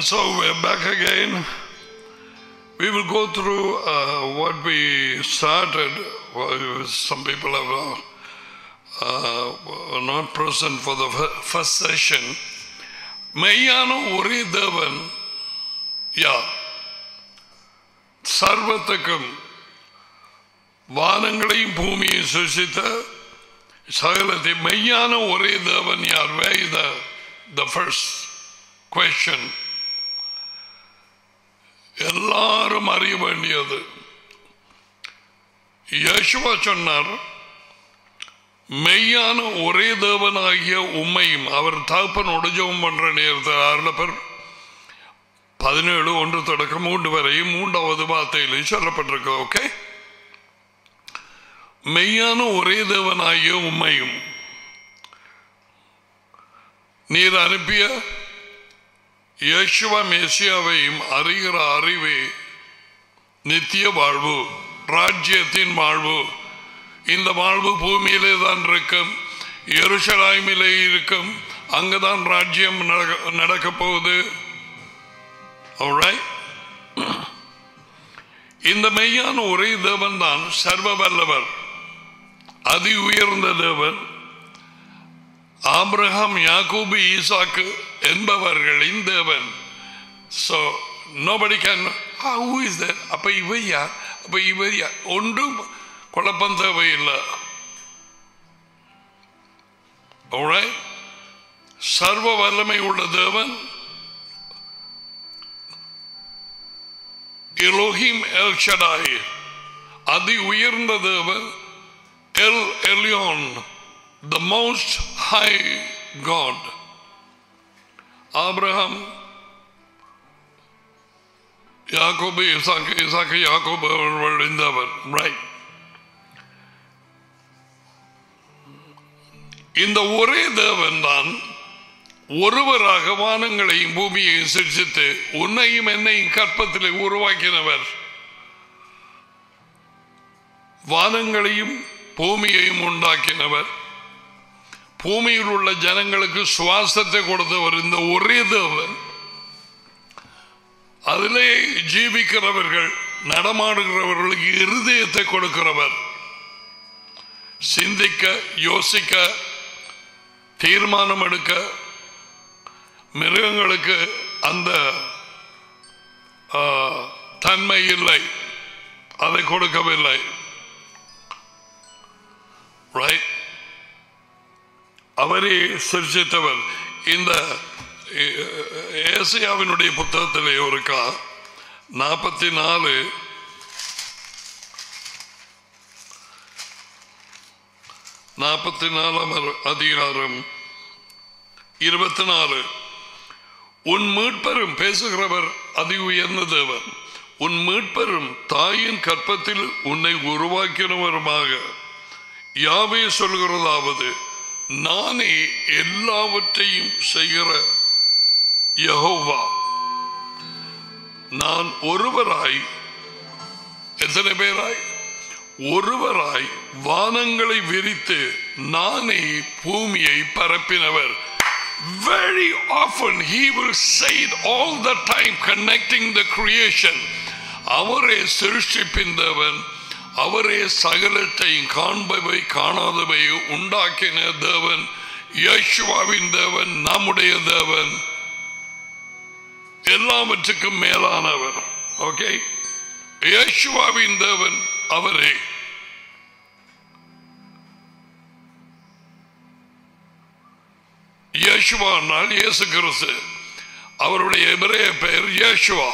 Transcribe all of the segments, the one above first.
so we're back again. We will go through uh, what we started. Well, some people have uh, uh, were not present for the fir- first session. மெய்யான ஒரே தேவன் யார் சர்வத்துக்கும் வானங்களையும் பூமியையும் சுசித்த சகலத்தை மெய்யான ஒரே தேவன் யார் வே த த ஃபர்ஸ்ட் கொஷன் எல்லாரும் அறிய வேண்டியது யேசுவா சொன்னார் மெய்யான ஒரே தேவனாகிய உண்மையும் அவர் தகப்பனோடு ஜெபம் பண்ற நேரத்தில் ஆறுலப்பர் பதினேழு ஒன்று தொடக்கம் மூன்று வரையும் மூன்றாவது வார்த்தையில் சொல்லப்பட்டிருக்கு ஓகே மெய்யான ஒரே தேவனாகிய உண்மையும் நீர் அனுப்பிய யேசுவ மேசியாவையும் அறிகிற அறிவே நித்திய வாழ்வு ராஜ்யத்தின் வாழ்வு இந்த வாழ்வு பூமியிலே தான் இருக்கும் எருசலாய்மிலே இருக்கும் அங்குதான் ராஜ்யம் நடக்க- நடக்கப் போகுது Alright? இந்த மெய்யான ஒரே தேவன் தான் சர்வ வல்லவர் அதி உயர்ந்த தேவன் ஆபிரகாம் யாக்கூபு ஈசாக்கு என்பவர்களின் தேவன் so nobody can who is that அப்ப இவர் யார் அப்ப இவர் யார் ஒன்றும் குழப்பம் தேவையில்லை Alright? சர்வ வல்லமை உள்ள தேவன் எலோஹிம் எல் ஷடாய் அதி உயர்ந்த தேவன் El Elyon the most high God ஆபிரகாம் யாக்கோபு இசாக்கு இசாக்கு யாக்கோபு அவர்கள் இந்தவர் ரைட் இந்த ஒரே தேவன் தான் ஒருவராக வானங்களையும் பூமியையும் சிருஷ்டித்து உன்னையும் என்னையும் கற்பத்திலே உருவாக்கினவர் வானங்களையும் பூமியையும் உண்டாக்கினவர் பூமியில் உள்ள ஜனங்களுக்கு சுவாசத்தை கொடுத்தவர் இந்த ஒரே தேவன் அதிலே ஜீவிக்கிறவர்கள் நடமாடுகிறவர்களுக்கு இருதயத்தை கொடுக்கிறவர் சிந்திக்க யோசிக்க தீர்மானம் எடுக்க மிருகங்களுக்கு அந்த ஆ, தன்மை இல்லை அதை கொடுக்கவில்லை ரைட் அவரே சிருஷித்தவர் இந்த ஏ- ஏசியாவினுடைய புத்தகத்திலே ஒரு கா நாற்பத்தி நாலு நாற்பத்தி நாலாம் அதிகாரம் இருபத்தி நாலு உன் மீட்பெரும் பேசுகிறவர் அதி உயர்ந்த தேவன் உன் மீட்பெரும் தாயின் கற்பத்தில் உன்னை உருவாக்கினவருமாக யாவே சொல்கிறதாவது நானே எல்லாவற்றையும் செய்கிற யெகோவா நான் ஒருவராய் எத்தனை பேராய் ஒருவராய் வானங்களை விரித்து நானே பூமியை பரப்பினவர் very often he will say it all the time connecting the creation அவரே சிருஷ்டிப்பின் தேவன் அவரே சகலத்தையும் காண்பவை காணாதவை உண்டாக்கின தேவன் யேசுவாவின் தேவன் நம்முடைய தேவன் எல்லாவற்றுக்கும் மேலானவர் ஓகே யேசுவாவின் தேவன் அவரே யேசுவா என்றால் இயேசு கிறிஸ்து அவருடைய எபிரேய பெயர் யேசுவா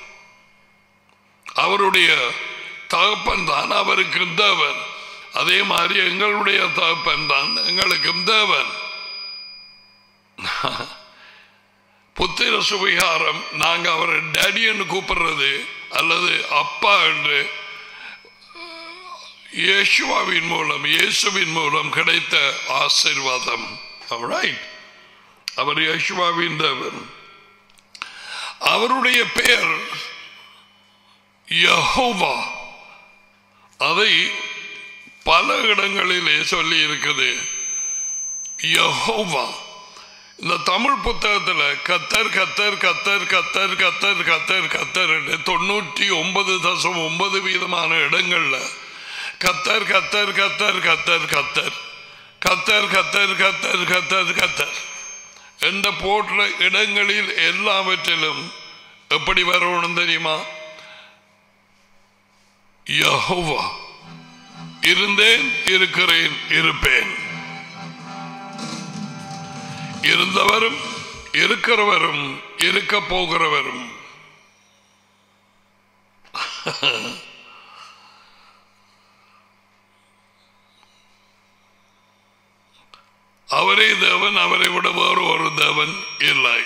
அவருடைய தகப்பன் தான் அவருக்கு தேவன் அதே மாதிரி எங்களுடைய தகப்பன் தான் எங்களுக்கும் தேவன் புத்திர சுவிகாரம் நாங்க அவரை டேடி என்று கூப்பிடுறது அல்லது அப்பா என்று இயேசுவாவின் மூலம் இயேசுவின் மூலம் கிடைத்த ஆசீர்வாதம் Alright. அவர் யேசுவாவின் தேவன் அவருடைய பெயர் யஹோவா அதை பல இடங்களிலே சொல்லி இருக்குது யஹோவா இந்த தமிழ் புத்தகத்துல கத்தர் கத்தர் கத்தர் கத்தர் கத்தர் கத்தர் கத்தர் என்று தொண்ணூற்றி ஒன்பது தசம் ஒன்பது வீதமான இடங்கள்ல கத்தர் கத்தர் கத்தர் கத்தர் கத்தர் கத்தர் கத்தர் கத்தர் கத்தர் கத்தர் என்ற போன்ற இடங்களில் எல்லாவற்றிலும் எப்படி வரணும் தெரியுமா யஹோவா இருந்தேன் இருக்கிறேன் இருப்பேன் இருந்தவரும் இருக்கிறவரும் இருக்க போகிறவரும் அவரே தேவன் அவரை விட வேறு ஒரு தேவன் இல்லை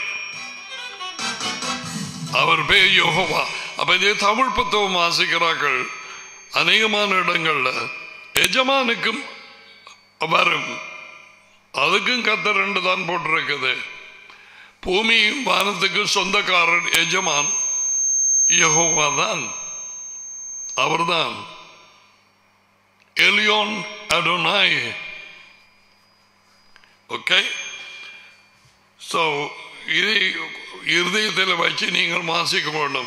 அவர் பேர் யோகவா அப்ப இதே தமிழ் புத்தகம் வாசிக்கிறார்கள் அநேகமான இடங்கள்ல எஜமானுக்கும் வரும் அதுக்கும் கத்தர் ரெண்டு தான் போட்டிருக்குது பூமியும் வானத்துக்கும் சொந்தக்காரர் எஜமான் யகோவா தான் அவர்தான் எலியோன் அடோனாய் ஓகே ஸோ இதை இருதயத்தில் வச்சு நீங்கள் வாசிக்க வேண்டும்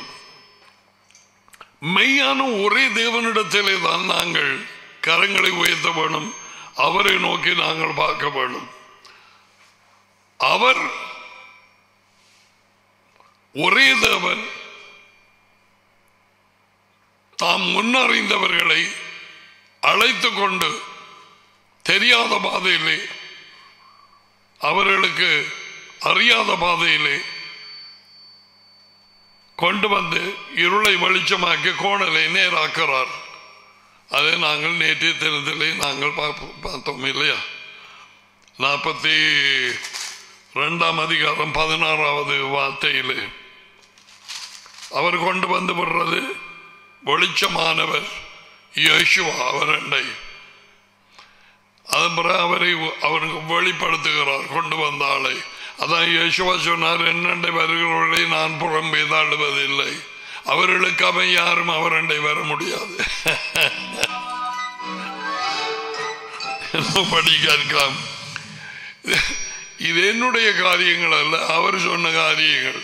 மெய்யான ஒரே தேவனிடத்திலே தான் நாங்கள் கரங்களை உயர்த்த வேணும் அவரை நோக்கி நாங்கள் பார்க்க வேண்டும் அவர் ஒரே தேவன் தாம் முன்னறிந்தவர்களை அழைத்து கொண்டு தெரியாத பாதையிலே அவர்களுக்கு அறியாத பாதையிலே கொண்டு வந்து இருளை வெளிச்சமாக்கி கோணலை நேராக்கிறார் அதை நாங்கள் நேற்றைய தினத்திலே நாங்கள் பார்ப்போம் பார்த்தோம் இல்லையா நாற்பத்தி ரெண்டாம் அதிகாரம் பதினாறாவது வார்த்தையிலே அவர் கொண்டு வந்து விடுறது வெளிச்சமானவர் யேசுவா அவர் அண்டை அதன் பிறகு அவரை அவருக்கு வெளிப்படுத்துகிறார் கொண்டு வந்த ஆளை அதான் யேசுவா சொன்னார் என்னண்டை வருகிறவர்களை நான் புறம்பே தாழுவதில்லை அவர்களுக்கு அவன் யாரும் அவரண்டை வர முடியாது படி கேட்கலாம் இது என்னுடைய காரியங்கள் அல்ல அவர் சொன்ன காரியங்கள்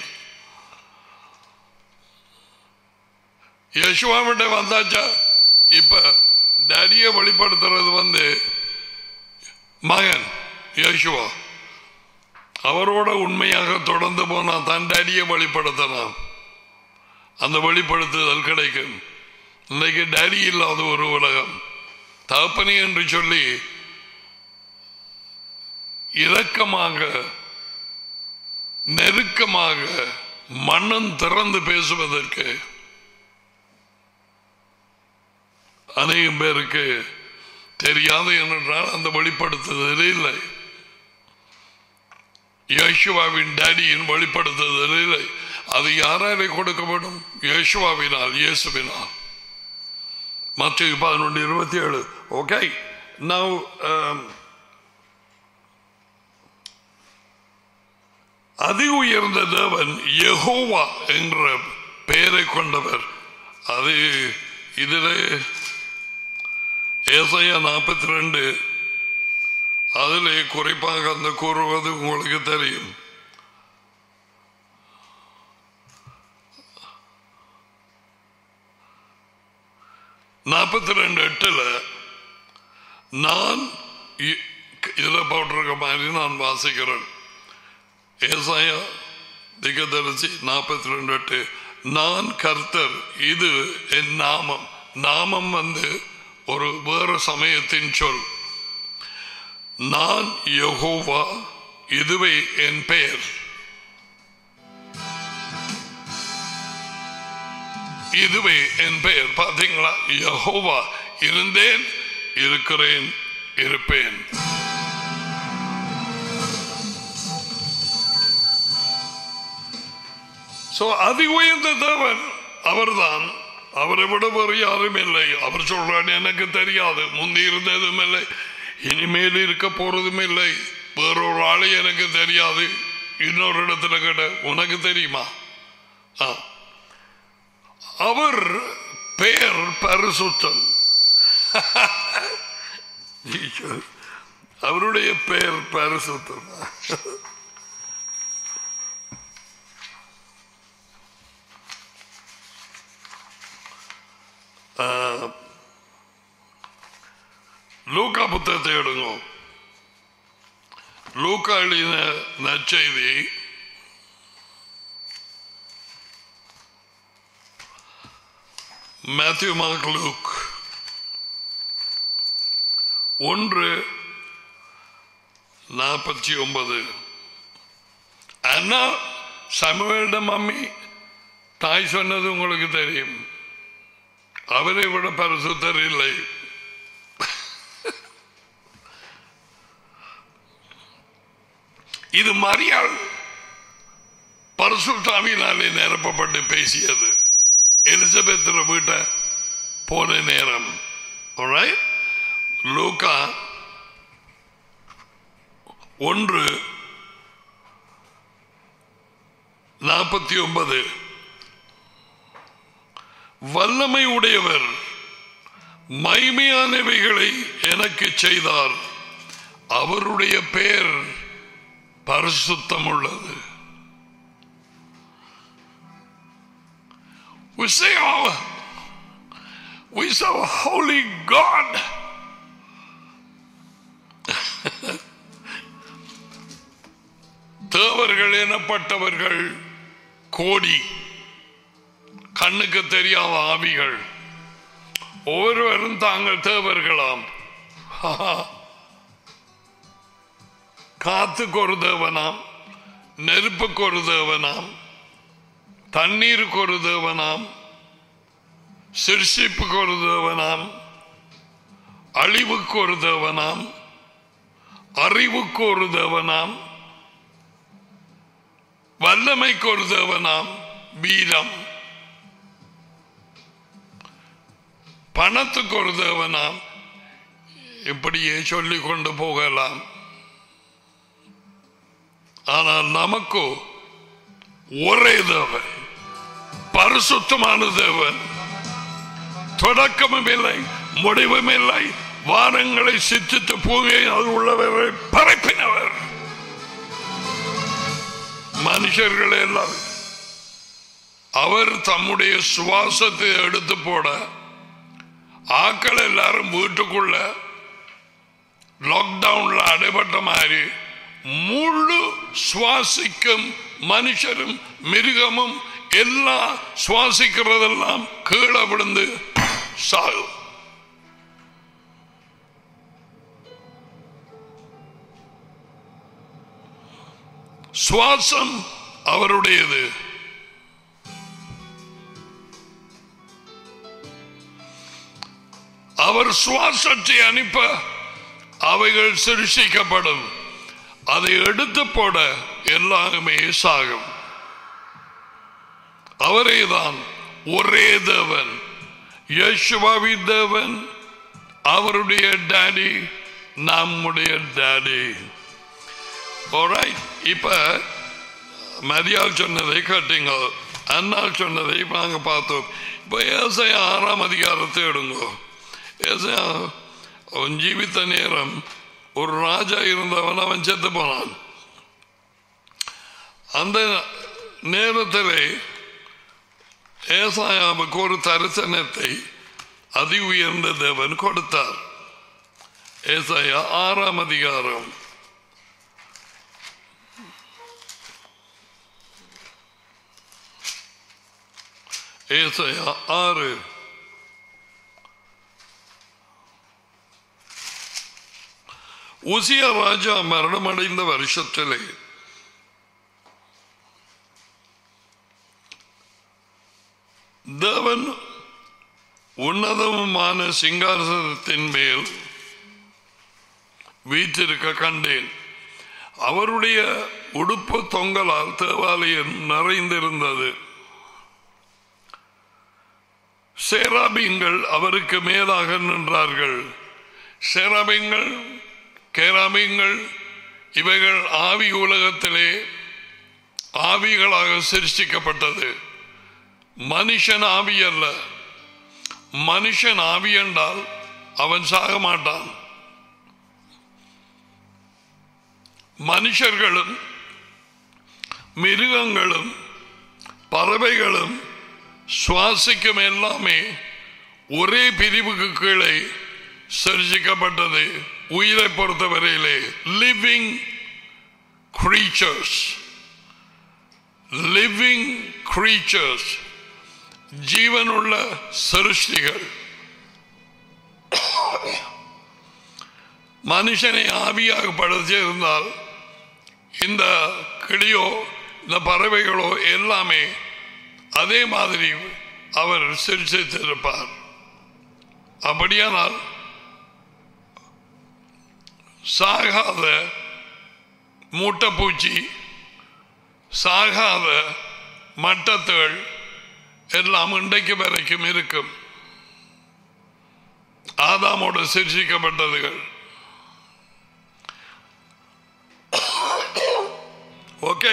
யசுவாமிட்ட வந்தாச்சா இப்ப டடிய வெளிப்படுத்துறது வந்து மகன் யசுவா அவரோட உண்மையாக தொடர்ந்து போனா தன் டடியை வெளிப்படுத்தலாம் அந்த வெளிப்படுத்துதல் கிடைக்கும் இன்னைக்கு டேடி இல்லாத ஒரு உலகம் தகப்பனி என்று சொல்லி இரக்கமாக நெருக்கமாக மன்னன் திறந்து பேசுவதற்கு அநேகம் பேருக்கு தெரியாது என்றால் அந்த வெளிப்படுத்துதல் இல்லை யேசுவாவின் டேடியின் வெளிப்படுத்துதல் இல்லை அது யாராலே கொடுக்கப்படும் யேசுவாவினால் இயேசுவினால் மற்ற பதினொன்று இருபத்தி ஏழு ஓகே நவ் அதி உயர்ந்த தேவன் யெகோவா என்ற பெயரை கொண்டவர் அது இதில் ஏசையா நாற்பத்தி ரெண்டு அதிலே குறிப்பாக அந்த கூறுவது உங்களுக்கு தெரியும் நாற்பத்தி ரெண்டு எட்டுல நான் இ- இதுல போட்டிருக்க மாதிரி நான் வாசிக்கிறேன் ஏசாயா திகதரிசி நாற்பத்தி ரெண்டு எட்டு நான் கர்த்தர் இது என் நாமம் நாமம் வந்து ஒரு வேறு சமயத்தின் சொல் நான் யெகோவா இதுவே என் பெயர் இதுவே என் பெயர் பாத்தீங்களா யெகோவா இருந்தேன் இருக்கிறேன் இருப்பேன் சோ அதி உயர்ந்த தேவன் அவர்தான் அவரை விட வேறு யாரும் இல்லை அவர் சொல்றாரு எனக்கு தெரியாது முந்தி இருந்ததும் இல்லை இனிமேல் இருக்க போறதும் இல்லை வேறொரு ஆளை எனக்கு தெரியாது இன்னொரு இடத்துல கேட்ட உனக்கு தெரியுமா ஆ. அவர் பெயர் பரிசுத்தம் அவருடைய பெயர் பரிசுத்தம் புத்தகத்தை எடுங்க லூக்கா எழுதின நற்செய்தி மேத்யூ மார்க் லூக் ஒன்று நாற்பத்தி ஒன்பது அண்ணா சமுவேலிடம் மம்மி தாய் சொன்னது உங்களுக்கு தெரியும் அவரை விட பரிசுத்தர் இல்லை இது மரியாள் பரிசுத்தாவினாலே நிரப்பப்பட்டு பேசியது எலிசபெத் வீட்டை போன நேரம் Alright? லூக்கா ஒன்று நாற்பத்தி ஒன்பது வல்லமை உடையவர் மைமையானவைகளை எனக்கு செய்தார் அவருடைய பெயர் பரிசுத்தம் உள்ளது We say, oh, we serve a holy God. தேவர்கள் எனப்பட்டவர்கள் கோடி கண்ணுக்கு தெரியாத ஆவிகள் ஒவ்வொருவரும் தாங்கள் தேவர்களாம் காத்துக்கு ஒரு தேவனாம் நெருப்புக்கு ஒரு தேவனாம் தண்ணீருக்கு ஒரு தேவனாம் சிற்சிப்புக்கு ஒரு தேவனாம் அழிவுக்கு ஒரு தேவனாம் அறிவுக்கு ஒரு தேவனாம் வல்லமைக்கு ஒரு தேவனாம் வீரம் பணத்துக்கு ஒரு தேவனாம் இப்படியே சொல்லிக் கொண்டு போகலாம் ஆனால் நமக்கு ஒரே தேவன் பரிசுத்தமான தேவன் தொடக்கமும் இல்லை முடிவும் இல்லை வானங்களை சித்தித்து பூமியில் உள்ளவரை பரப்பினவர் மனுஷர்கள் எல்லாம் அவர் தம்முடைய சுவாசத்தை எடுத்து போட ஆக்கள் எல்லாரும் வீட்டுக்குள்ள லாக்டவுன்ல அடைபட்ட மாதிரி முழு சுவாசிக்கும் மனுஷரும் மிருகமும் எல்லாம் சுவாசிக்கிறதெல்லாம் கீழே விழுந்து சாகும் சுவாசம் அவருடையது அவர் சுவாசத்தை அனுப்ப அவைகள் சிருஷிக்கப்படும் அதை எடுத்து போட எல்லாருமே சாகும் அவரேதான் ஒரே தேவன் யேசுவாவி தேவன் அவருடைய டாடி நம்முடைய டாடி இப்ப மரியாள் சொன்னதை கேட்டீங்க அண்ணாள் சொன்னதை நாங்க பார்த்தோம் இப்ப ஏசைய ஆறாம் அதிகாரத்தை எடுங்க ஏசையா அவன் ஜீவித்த நேரம் ஒரு ராஜா இருந்தவன் அவன் செத்து போனான் அந்த நேரத்தில் ஏசாயாவுக்கு ஒரு தரிசனத்தை அதி உயர்ந்த தேவன் கொடுத்தார் ஏசாயா ஆறாம் அதிகாரம் ஏசாயா ஆறு உசியா ராஜா மரணமடைந்த வருஷத்திலே தேவன் உன்னதமான சிங்காசனத்தின் மேல் வீற்றிருக்க கண்டேன் அவருடைய உடுப்பு தொங்கலால் தேவாலயம் நிறைந்திருந்தது சேராபீங்கள் அவருக்கு மேலாக நின்றார்கள் சேராபீங்கள் கேராபீங்கள் இவைகள் ஆவி உலகத்திலே ஆவிகளாக சிருஷ்டிக்கப்பட்டது மனுஷன் ஆவி அல்ல மனுஷன் ஆவி என்றால் அவன் சாக மாட்டான் மனுஷர்களும் மிருகங்களும் பறவைகளும் சுவாசிக்கும் எல்லாமே ஒரே பிரிவுக்கு கீழே சிருஷிக்கப்பட்டது உயிரை பொறுத்தவரையிலே லிவிங் creatures லிவிங் creatures ஜீவனுள்ள சிருஷ்டிகள் மனுஷனை ஆவியாக படுத்தியிருந்தால் இந்த கிளியோ இந்த பறவைகளோ எல்லாமே அதே மாதிரி அவர் சிரிச்சிருப்பார் அப்படியானால் சாகாத மூட்டைப்பூச்சி சாகாத மட்டத்துகள் எல்லாம் இன்றைக்கு வரைக்கும் இருக்கும் ஆதாமோடு சிரிச்சிக்கப்பட்டதுகள் ஓகே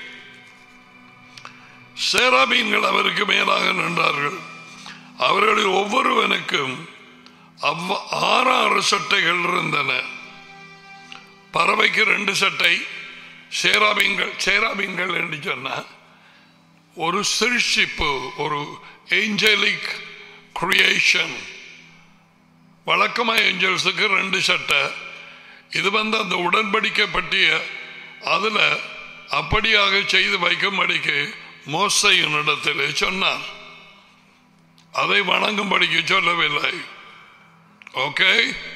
சேராபீன்கள் அவருக்கு மேலாக நின்றார்கள் அவர்களில் ஒவ்வொருவனுக்கும் அவ்வ ஆறாறு சட்டைகள் இருந்தன பறவைக்கு ரெண்டு சட்டை சேராபீன்கள் சேராபீன்கள் என்று சொன்ன ஒரு சிருஷ்டிப்பு ஒரு ஏஞ்சலிக் கிரியேஷன் வழக்கமாக ஏஞ்சல்ஸுக்கு ரெண்டு சட்டை இது வந்து அந்த உடன்படிக்கை பற்றிய அதில் அப்படியாக செய்து வைக்கும்படிக்கு மோசையின் இடத்தில் சொன்னார் அதை வணங்கும்படிக்கு சொல்லவில்லை ஓகே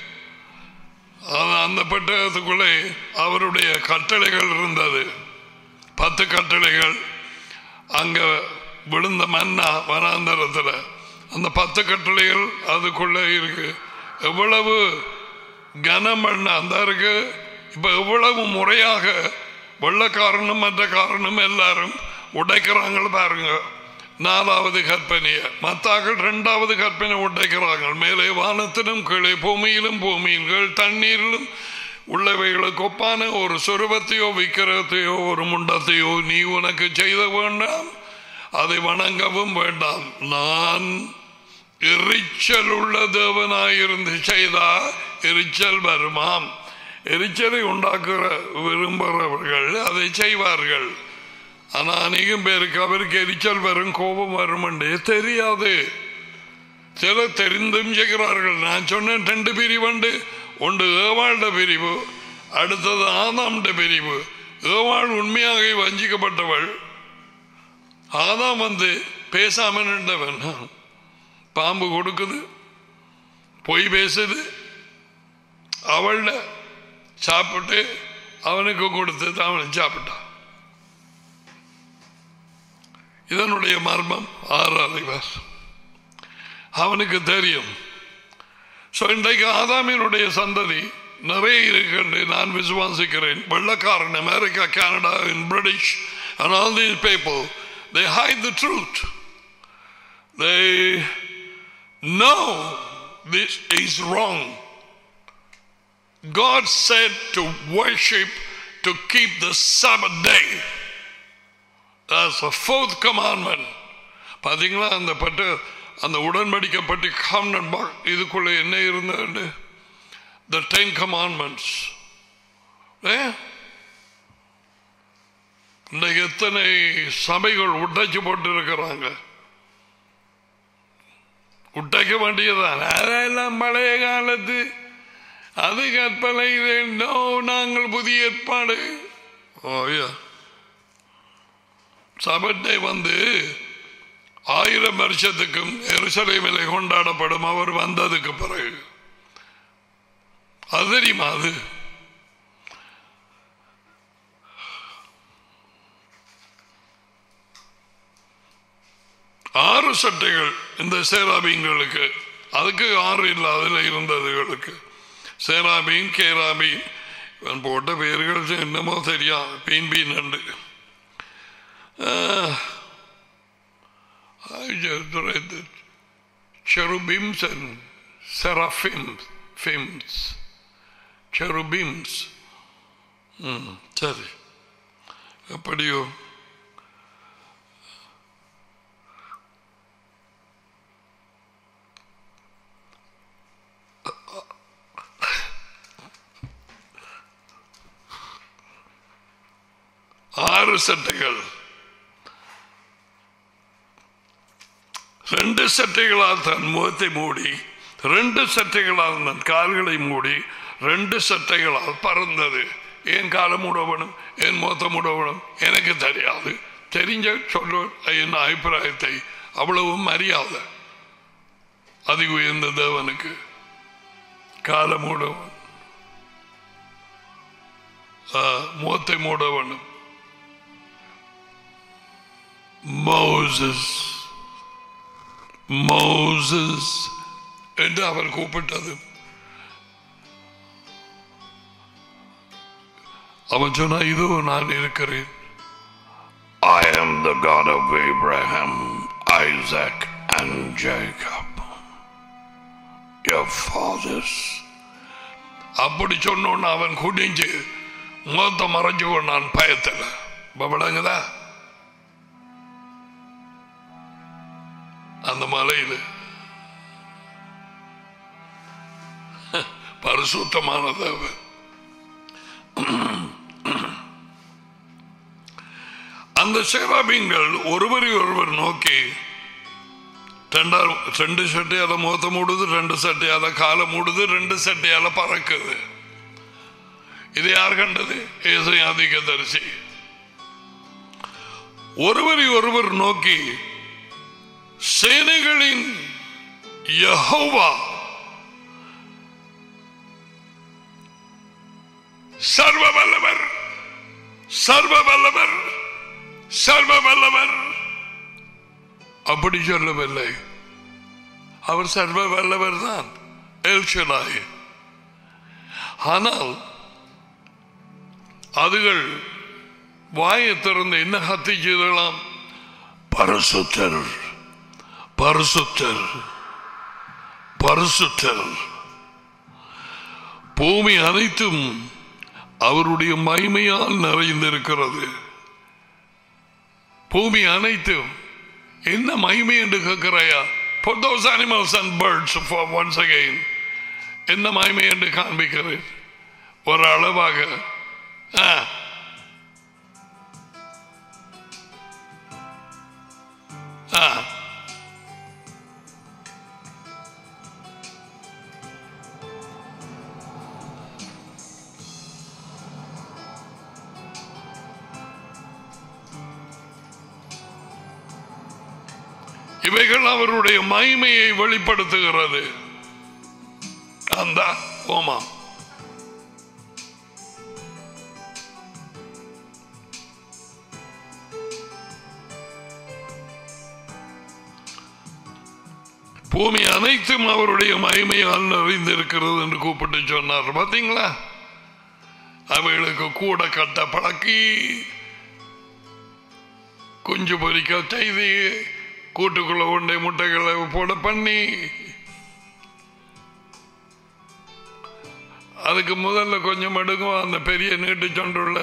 அந்த பெட்டகத்துக்குள்ளே அவருடைய கட்டளைகள் இருந்தது பத்து கட்டளைகள் அங்க விழுந்த மன்னா வனாந்தரத்தில் அந்த பத்து கட்டளைகள் அதுக்குள்ளே இருக்கு எவ்வளவு கனம் பண்ண அந்த இருக்கு இப்ப எவ்வளவு முறையாக வெள்ளக்காரனும் மற்ற காரனும் எல்லாரும் உடைக்கிறாங்க பாருங்க நாலாவது கற்பனையை மத்தாக்கள் இரண்டாவது கற்பனை உடைக்கிறாங்க மேலே வானத்திலும் கீழே பூமியிலும் பூமியில் தண்ணீரிலும் உள்ளவைகளுக்கு ஒப்பான ஒரு சொருபத்தையோ விக்கிரகத்தையோ ஒரு முண்டத்தையோ நீ உனக்கு செய்த வேண்டாம் அதை வணங்கவும் வேண்டாம் நான் எரிச்சல் உள்ள தேவனாயிருந்து செய்தா எரிச்சல் வருமாம் எரிச்சலை உண்டாக்குற விரும்புகிறவர்கள் அதை செய்வார்கள் ஆனா அநேகம் பேருக்கு அவருக்கு எரிச்சல் வரும் கோபம் வரும் தெரியாது சில தெரிந்தும் செய்கிறார்கள் நான் சொன்னேன் ரெண்டு பிரிவுண்டு ஒன்று ஏவாழ்ட பிரிவு அடுத்தது ஆதாம்ட பிரிவு ஏவாள் உண்மையாக வஞ்சிக்கப்பட்டவள் ஆதாம் வந்து பேசாம நின்றவன் பாம்பு கொடுக்குது பொய் பேசுது அவள சாப்பிட்டு அவனுக்கு கொடுத்து அவனை சாப்பிட்டான் இதனுடைய மர்மம் ஆறாதிவர் அவனுக்கு தெரியும் ஸோ இன்றைக்கு ஆதாமினுடைய சந்ததி நிறைய இருக்கின்ற நான் விசுவாசிக்கிறேன் வெள்ளக்காரன் America Canada in British and all these people they hide the truth they know this is wrong God said to worship to keep the Sabbath day That's the fourth commandment. பார்த்தீங்களா அந்த பட்டு அந்த உடன்படிக்கப்பட்டு காமன் இதுக்குள்ள என்ன இருந்தது the ten commandments இன்றைக்கு எத்தனை சபைகள் உடைச்சு போட்டு இருக்கிறாங்க உடைக்க வேண்டியதான் அதெல்லாம் பழைய காலத்து அது கற்பனை நோ நாங்கள் புதிய ஏற்பாடு ஓயா சபட்டை வந்து ஆயிரம் வருஷத்துக்கும் எருசலேமிலே கொண்டாடப்படும் அவர் வந்ததுக்கு பிறகு அது தெரியுமா அது ஆறு சட்டைகள் இந்த சேராபீன்களுக்கு அதுக்கு ஆறு இல்லை அதில் இருந்ததுகளுக்கு சேராபீன் கேராபீன் இவன் போட்ட பேர்கள் என்னமோ தெரியாது பீன் பீன் நண்டு Uh, I just read that cherubims and seraphims, films, cherubims. ம் சரி எப்படியோ ஆறு சட்டைகள் ரெண்டு சட்டைகளால் தன் முகத்தை மூடி ரெண்டு சட்டைகளால் தன் கால்களை மூடி ரெண்டு சட்டைகளால் பறந்தது என் காலம் மூடவனும் என் மொத்த மூடவனும் எனக்கு தெரியாது தெரிஞ்ச சொல்ல என் அபிப்பிராயத்தை அவ்வளவும் மரியாதை அதி உயர்ந்த தேவனுக்கு காலம் மூடவன் முகத்தை மூடவனும் மோசஸ் மோசஸ் என்று அவர் கூப்பிட்டது அவன் சொன்னா இதோ நான் இருக்கிறேன் I am the God of Abraham, Isaac, and Jacob, your fathers. அப்படி சொன்னோன்னு அவன் குடிஞ்சு முகத்தை மறைஞ்சு கொண்டான் பயத்தில் விளங்குதா அந்த மலையில் பரிசுத்தமான தேவன் அந்த சேராபீன்கள் ஒருவரை ஒருவர் நோக்கி ரெண்டாம் ரெண்டு சட்டையால முகத்தை மூடுது ரெண்டு சட்டையால காலை மூடுது ரெண்டு சட்டையால பறக்குது இது யார் கண்டது அதிக தரிசி ஒருவரை ஒருவர் நோக்கி சேனைகளின் யஹோவா சர்வ வல்லவர் சர்வ வல்லவர் சர்வ வல்லவர் அப்படி சொல்லவில்லை அவர் சர்வ வல்லவர் தான் எல்ஷலாய் ஆனால் அதுகள் வாயை திறந்து என்ன ஹத்தி செய்தலாம் பரிசுத்தர் பரிசுத்தர் பரிசுத்தர் பூமி அனைத்தும் அவருடைய மகிமையால் நிறைந்திருக்கிறது பூமி அனைத்தும் என்ன மகிமை என்று கேட்கிறாயா for those animals and birds for once again என்ன மகிமை என்று காண்பிக்கிறேன் ஒரு அளவாக ஆ. ஆ. இவைகள் அவருடைய மகிமையை வெளிப்படுத்துகிறது அந்த ஓமாம் பூமி அனைத்தும் அவருடைய மகிமையால் நிறைந்திருக்கிறது என்று கூப்பிட்டு சொன்னார் பார்த்தீங்களா அவைகளுக்கு கூட கட்ட பழக்கி குஞ்சு பொறிக்க செய்து கூட்டுக்குள்ள உண்டை முட்டைகளை போட பண்ணி அதுக்கு முதல்ல கொஞ்சம் எடுக்கும் அந்த பெரிய நீட்டு சொண்டுள்ள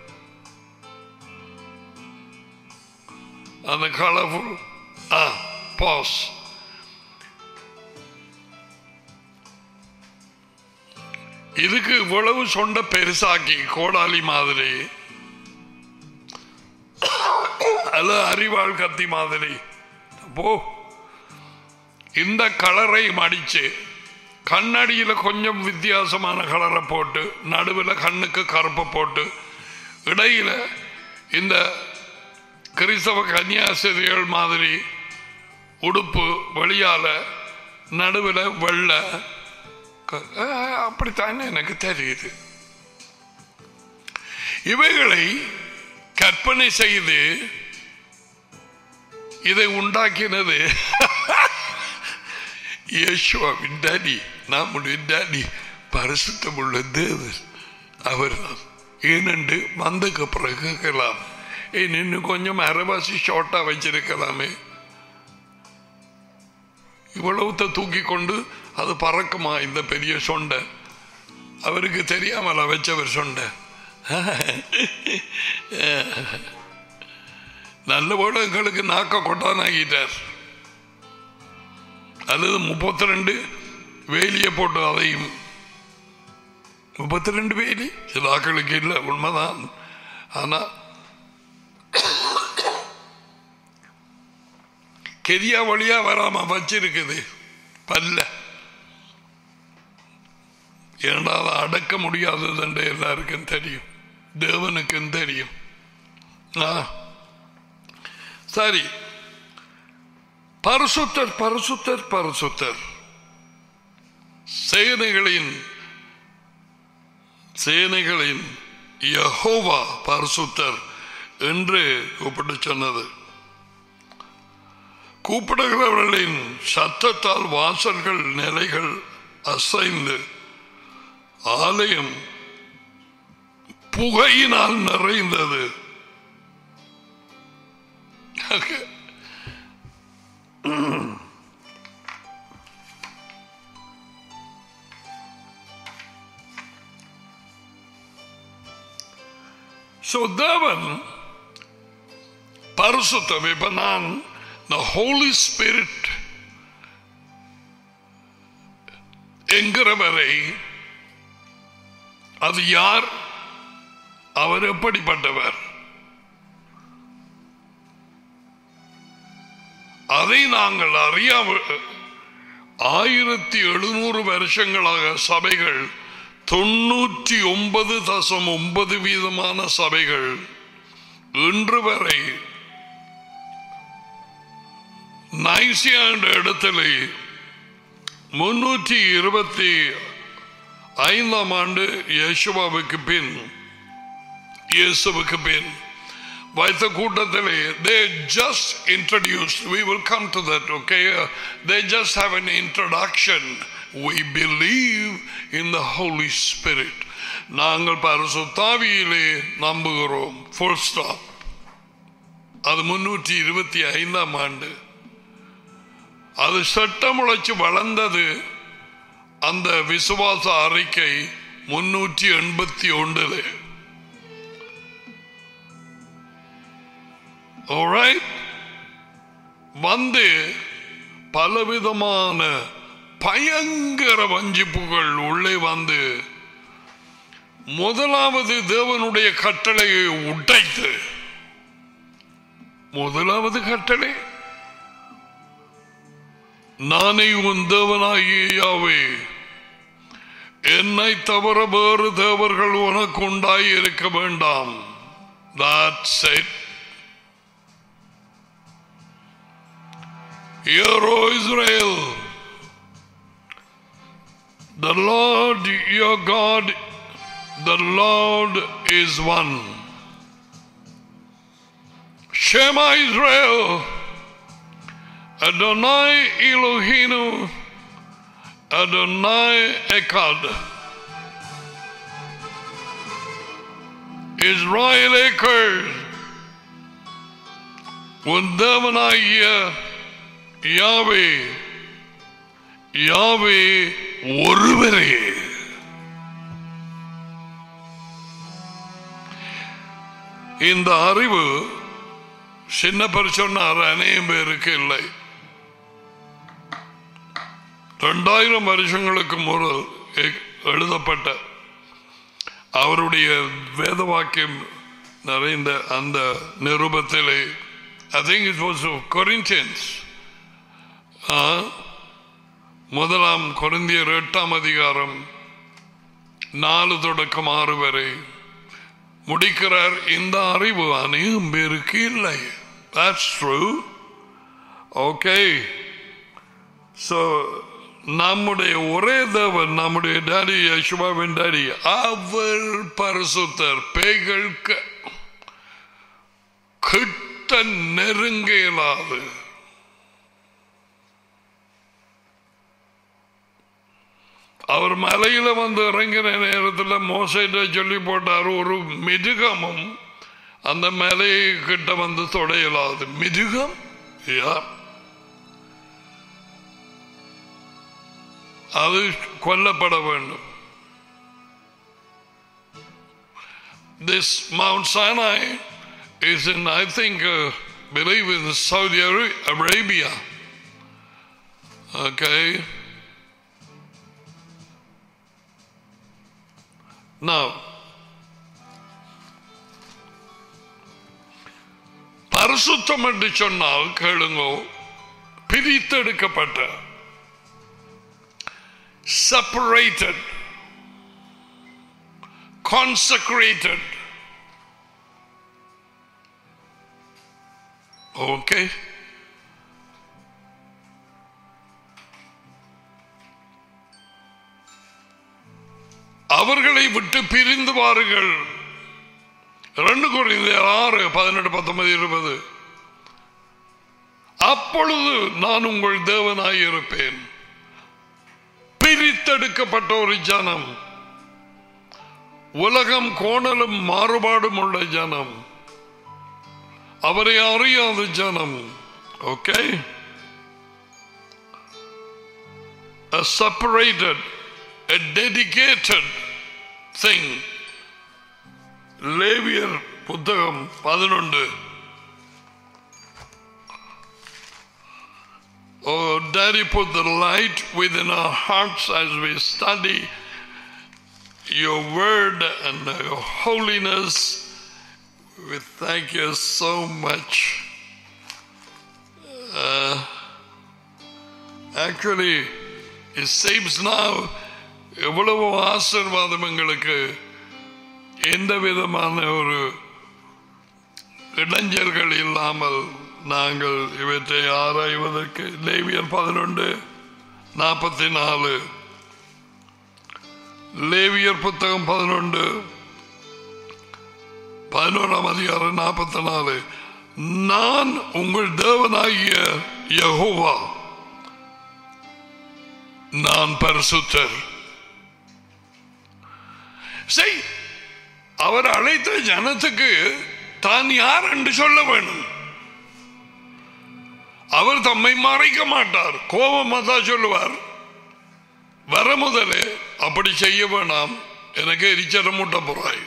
அந்த கலர்ஃபுல் ஆ பாஸ் இதுக்கு இவ்வளவு சொண்ட பெருசாக்கி கோடாலி மாதிரி அல்ல அறிவாள் கத்தி மாதிரி போ இந்த கலரை மடிச்சு கண்ணடியில கொஞ்சம் வித்தியாசமான கலரை போட்டு நடுவில் கண்ணுக்கு கருப்பை போட்டு இடையில இந்த கிறிஸ்தவ கன்னியாசிரியர்கள் மாதிரி உடுப்பு வெளியால நடுவில் வெள்ளை க- ஆ, அப்படித்தான் எனக்கு தெரியுது இவைகளை கற்பனை செய்து இதை உண்டாக்கினது யேசுவாவின் டாடி நம்முடைய டாடி பரிசுத்தமுள்ள தேவன் அவர்தான் ஏனென்று வந்ததுக்கு பிறகு கேட்கலாம் ஏன் இன்னும் கொஞ்சம் அரைவாசி ஷார்ட்டா வச்சிருக்கலாமே இவ்வளவுத்த தூக்கி கொண்டு அது பறக்குமா இந்த பெரிய சொண்டை அவருக்கு தெரியாமல வச்சவர் சொண்டை நல்ல போல எங்களுக்கு நாக்க கொட்டானாகிட்டார் அல்லது முப்பத்தி ரெண்டு வேலியை போட்டு அதையும் முப்பத்தி ரெண்டு வேலி சில ஆக்களுக்கு இல்லை உண்மைதான் ஆனா கெரியா வழியா வராம வச்சிருக்குது பல்ல ஏன்னா அதை அடக்க முடியாதது என்று எல்லாருக்கும் தெரியும் தேவனுக்கும் தெரியும் ஆ. சரி பரிசுத்தர் பரிசுத்தர் பரிசுத்தர் சேனைகளின் சேனைகளின் யஹோவா பரிசுத்தர் என்று கூப்பிட்டு சொன்னது கூப்பிடுகிறவர்களின் சத்தத்தால் வாசல்கள் நிலைகள் அசைந்து ஆலயம் புகையினால் நிறைந்தது Okay. So தேவன் பரிசுத்தம் இப்ப நான் the Holy Spirit என்கிறவரை அது யார் அவர் எப்படிப்பட்டவர் அதை நாங்கள் அறியாமல் ஆயிரத்தி எழுநூறு வருஷங்களாக சபைகள் தொண்ணூற்றி ஒன்பது தசம் ஒன்பது வீதமான சபைகள் இன்று வரை நைசியா என்ற இடத்திலே முன்னூற்றி இருபத்தி ஐந்தாம் ஆண்டு யேசுவாவுக்கு பின் இயேசுவுக்கு பின் வைத்த கூட்டத்திலே they just introduced we will come to that okay they just have an introduction we believe in the holy spirit நாங்கள் பரிசுத்தாவியிலே நம்புகிறோம் full stop அது முன்னூற்றி இருபத்தி ஐந்தாம் ஆண்டு அது சட்டமுளைச்சு வளர்ந்தது அந்த விசுவாச அறிக்கை முன்னூற்றி எண்பத்தி ஒன்றில் Alright? வந்து பலவிதமான பயங்கர வஞ்சிப்புகள் உள்ளே வந்து முதலாவது தேவனுடைய கட்டளையை உடைத்து முதலாவது கட்டளை நானே உன் தேவனாகிய யாவே என்னை தவிர வேறு தேவர்கள் உனக்கு உண்டாய் இருக்க வேண்டாம் That's it. Hear, O Israel, the Lord your God, the Lord is one. Shema Israel, Adonai Elohinu, Adonai Echad. இஸ்ராயலேக்கள் உன் தேவனாகிய யாவே யாவே ஒருவரே இந்த அறிவு சின்ன சொன்னார் அநேகம் பேருக்கு இல்லை ரெண்டாயிரம் வருஷங்களுக்கு முறை எழுதப்பட்ட அவருடைய வேத வாக்கியம் நிறைந்த அந்த நிருபத்திலே I think it was of Corinthians. ஆ, முதலாம் கொரிந்தியர் எட்டாம் அதிகாரம் நாலு தொடக்கம் ஆறு வரை முடிக்கிறார் இந்த அறிவு அநேகம் பேருக்கு இல்லை That's true. Okay. So நம்முடைய ஒரே தேவன் நம்முடைய டாடி யசுபாவின் டாடி அவர் பரிசுத்தர் பேய்களுக்கு கிட்ட நெருங்க இயலாது அவர் மலையில வந்து இறங்கின நேரத்தில் மோசைட்ட சொல்லி போட்டார் ஒரு மிருகமும் அந்த மலையை கிட்ட வந்து தொடையலாது மிருகம் யா அது கொல்லப்பட வேண்டும் This Mount Sinai is in, I think, uh, believe in Saudi Ara- Arabia. Okay. Now, பரிசுத்தம் என்று சொன்னால் கேளுங்கோ பிரித்தெடுக்கப்பட்ட separated consecrated. Okay? அவர்களை விட்டு பிரிந்து வாருங்கள் ரெண்டு குறைந்த ஆறு பதினெட்டு பத்தொன்பது இருபது அப்பொழுது நான் உங்கள் தேவனாய் இருப்பேன் பிரித்தெடுக்கப்பட்ட ஒரு ஜனம் உலகம் கோணலும் மாறுபாடும் உள்ள ஜனம் அவரை அறியாத ஜனம் okay a separated, a dedicated thing. லேவியர் புத்தகம் பதினொன்று Oh, Daddy, put the light within our hearts as we study your word and your holiness. We thank you so much. Uh, actually, it seems now எவ்வளவு ஆசீர்வாதம் எங்களுக்கு எந்த விதமான ஒரு இளைஞர்கள் இல்லாமல் நாங்கள் இவற்றை ஆராய்வதற்கு லேவியர் பதினொன்று நாற்பத்தி நாலு லேவியர் புத்தகம் பதினொன்று பதினோராம் அதிகாரம் நாற்பத்தி நாலு நான் உங்கள் தேவனாகிய யெகோவா நான் பரிசுத்தர் செய் அவர் அழைத்த ஜனத்துக்கு தான் யார் என்று சொல்ல வேணும் அவர் தம்மை மறைக்க மாட்டார் கோபமா தான் சொல்லுவார் வர முதலே அப்படி செய்ய வேணாம் எனக்கு எரிச்சலம் மூட்ட போறாய்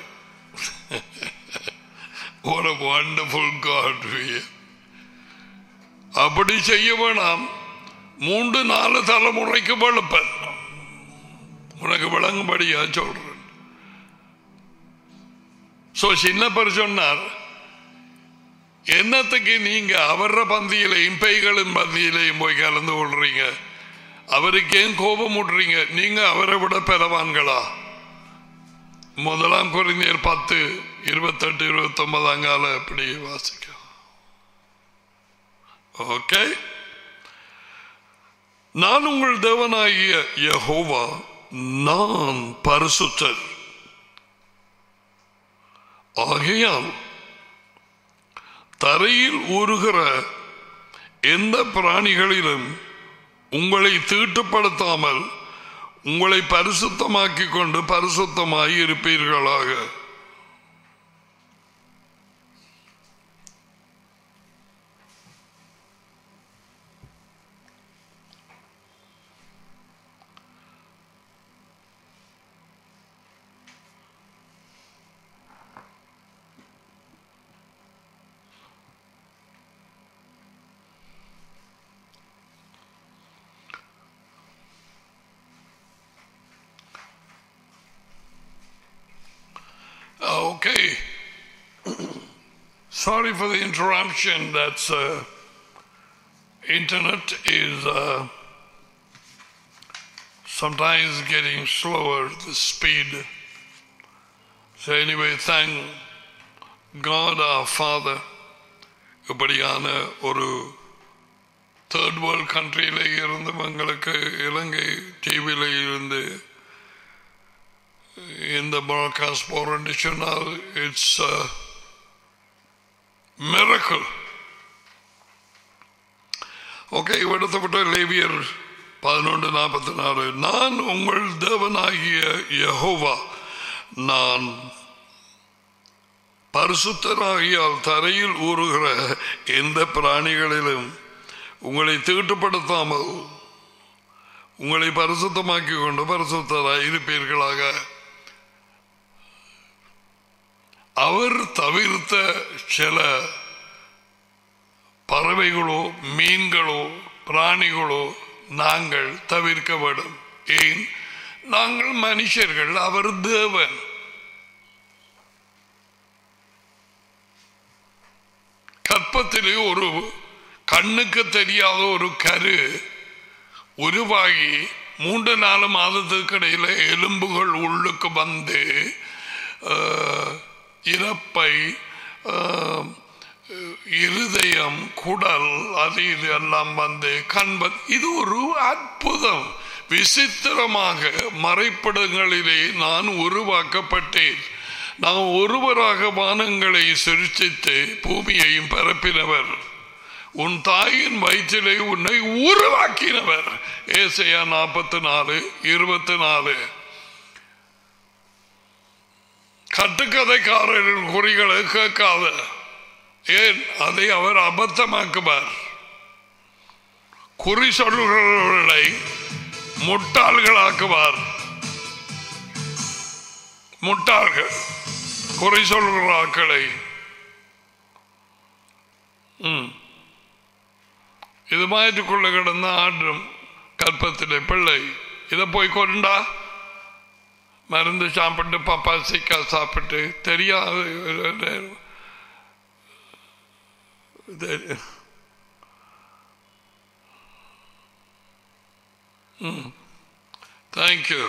ஒரு வண்டர்ஃபுல் காட் அப்படி செய்ய வேணாம் மூன்று நாலு தலைமுறைக்கு வெளுப்பன் உனக்கு விளங்கும்படியா சொல்றேன் சோ சின்னப்பர் சொன்னார் என்னத்துக்கு நீங்க அவர பந்தியிலையும் பெய்களின் பந்தியிலையும் போய் கலந்து கொள்றீங்க அவருக்கு ஏன் கோபம் விடுறீங்க நீங்க அவரை விட பெறவான்களா முதலாம் குறைந்தர் பத்து இருபத்தெட்டு இருபத்தி ஒன்பதாம் கால அப்படி வாசிக்க ஓகே நான் உங்கள் தேவனாகிய யெகோவா நான் பரிசுத்தர் ஆகையால் தரையில் ஊறுகிற எந்த பிராணிகளிலும் உங்களை தீட்டுப்படுத்தாமல் உங்களை பரிசுத்தமாக்கிக் கொண்டு பரிசுத்தமாய் இருப்பீர்களாக Okay. Sorry for the interruption. That's uh, internet is uh, sometimes getting slower the speed. So anyway, thank God our Father. இப்படியான ஒரு தேர்ட் வேர்ல்ட் கண்ட்ரியில இருந்து எங்களுக்கு இலங்கை டிவியில இருந்து இந்த broadcast போறேன்னு சொன்னால் இட்ஸ் மிரக்கல் ஓகே இவ்விடத்தை லேவியர் பதினொன்று நாற்பத்தி நாலு நான் உங்கள் தேவனாகிய யெகோவா நான் பரிசுத்தராகியால் தரையில் ஊறுகிற எந்த பிராணிகளிலும் உங்களை தீட்டுப்படுத்தாமல் உங்களை பரிசுத்தமாக்கி கொண்டு பரிசுத்தராய் இருப்பீர்களாக அவர் தவிர்த்த சில பறவைகளோ மீன்களோ பிராணிகளோ நாங்கள் தவிர்க்க வேண்டும் ஏன் நாங்கள் மனுஷர்கள் அவர் தேவன் கற்பத்திலே ஒரு கண்ணுக்கு தெரியாத ஒரு கரு உருவாகி மூன்று நாலு மாதத்துக்கு இடையில எலும்புகள் உள்ளுக்கு வந்து இறப்பை ஆஹ், இருதயம் குடல் அது இது எல்லாம் வந்து கண்பது இது ஒரு அற்புதம் விசித்திரமாக மறைப்படங்களிலே நான் உருவாக்கப்பட்டேன் நான் ஒருவராக வானங்களை சிருஷ்டித்து பூமியையும் பரப்பினவர் உன் தாயின் வயிற்றிலே உன்னை உருவாக்கினவர் ஏசையா நாற்பத்தி நாலு இருபத்தி நாலு கட்டுக்கதைக்காரரின் குறிகளை கேட்காத ஏன் அதை அவர் அபத்தமாக்குவார் குறி சொல்லுகிறவர்களை முட்டாள்களாக்குவார் முட்டாள்கள் குறி சொல்லுகிற ஆட்களை ம். இது மாயத்துக்குள்ள கிடந்த ஆடும் கற்பத்திலே பிள்ளை இதை போய் கொண்டா மருந்து சாப்பிட்டு பப்பாசிக்கா சாப்பிட்டு தெரியாது தேங்க்யூ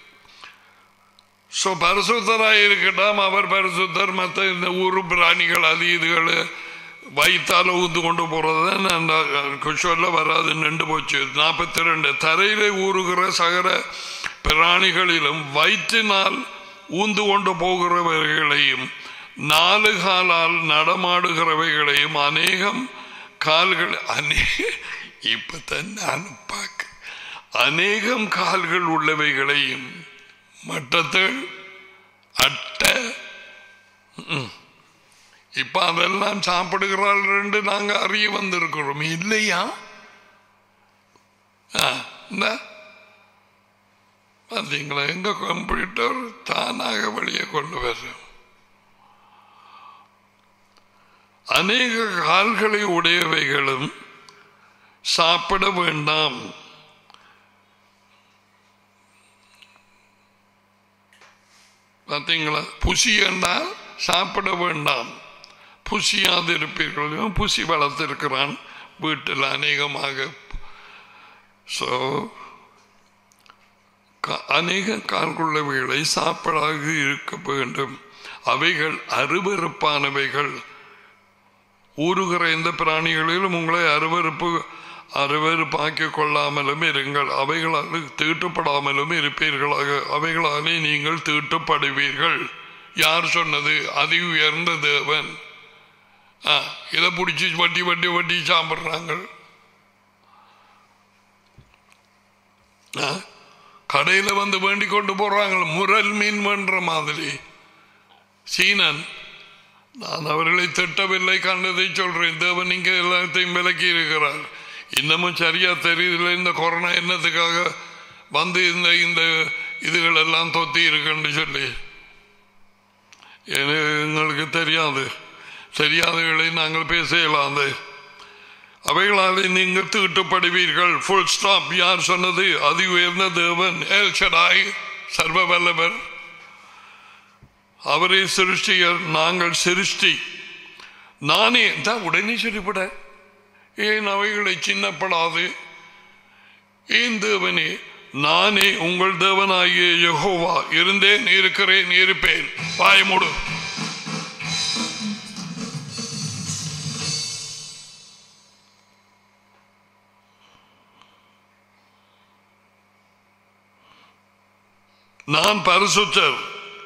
ஸோ பரிசுத்தராக இருக்கட்டும் அவர் பரிசுத்தர் மற்ற இந்த ஊரு பிராணிகள் அது இதுகள் வயிற்றால ஊந்து கொண்டு போறது நான் சொல்ல வராது நின்று போச்சு நாற்பத்தி ரெண்டு தரையிலே ஊறுகிற சகல பிராணிகளிலும் வயிற்றினால் ஊந்து கொண்டு போகிறவர்களையும் நாலு காலால் நடமாடுகிறவைகளையும் அநேகம் கால்கள் அநே இப்பதான் நான் பார்க்க அநேகம் கால்கள் உள்ளவைகளையும் மட்டத்தில் அட்டை ம். இப்ப அதெல்லாம் சாப்பிடுகிறாள் ரெண்டு நாங்க அறிய வந்திருக்கிறோம் இல்லையா ஆ, இந்த பார்த்தீங்களா எங்க கம்ப்யூட்டர் தானாக வெளியே கொண்டு வரும் அநேக கால்களை உடையவைகளும் சாப்பிட வேண்டாம் பார்த்தீங்களா புசி என்றால் சாப்பிட வேண்டாம் புசியாது இருப்பீர்கள் இவன் புசி வளர்த்திருக்கிறான் வீட்டில் அநேகமாக ஸோ அநேக கால்குள்ளவைகளை சாப்பிடாக இருக்க வேண்டும் அவைகள் அருவருப்பானவைகள் ஊறுகிற எந்த பிராணிகளிலும் உங்களை அருவருப்பு அருவருப்பாக்கிக் கொள்ளாமலும் இருங்கள் அவைகளால் தீட்டுப்படாமலும் இருப்பீர்களாக அவைகளாலே நீங்கள் தீட்டுப்படுவீர்கள் யார் சொன்னது அதி உயர்ந்த தேவன் ஆ, இதை பிடிச்சி வட்டி வட்டி வட்டி சாப்பிட்றாங்க கடையில் வந்து வேண்டி கொண்டு போறாங்க முரல் மீன் பண்ற மாதிரி சீனன் நான் அவர்களை திட்டவில்லை கண்டதை சொல்றேன் தேவன் இங்க எல்லாத்தையும் விலக்கி இருக்கிறார் இன்னமும் சரியா தெரியல இந்த கொரோனா என்னத்துக்காக வந்து இந்த இந்த இதுகள் எல்லாம் தொத்தி இருக்குன்னு சொல்லி எனக்கு எங்களுக்கு தெரியாது தெரியாதவர்களை நாங்கள் பேச இயலாது அவைகளாலே நீங்கள் தீட்டுப்படுவீர்கள் ஃபுல் ஸ்டாப் யார் சொன்னது அதி உயர்ந்த தேவன் எல் ஷடாய் சர்வ வல்லவர் அவரே சிருஷ்டியர் நாங்கள் சிருஷ்டி நானே தான் உடனே சொல்லிவிட ஏன் அவைகளை சின்னப்படாது ஏன் தேவனே நானே உங்கள் தேவனாகிய யெகோவா இருந்தேன் இருக்கிறேன் இருப்பேன் வாய் மூடு நான் பரிசுத்தர்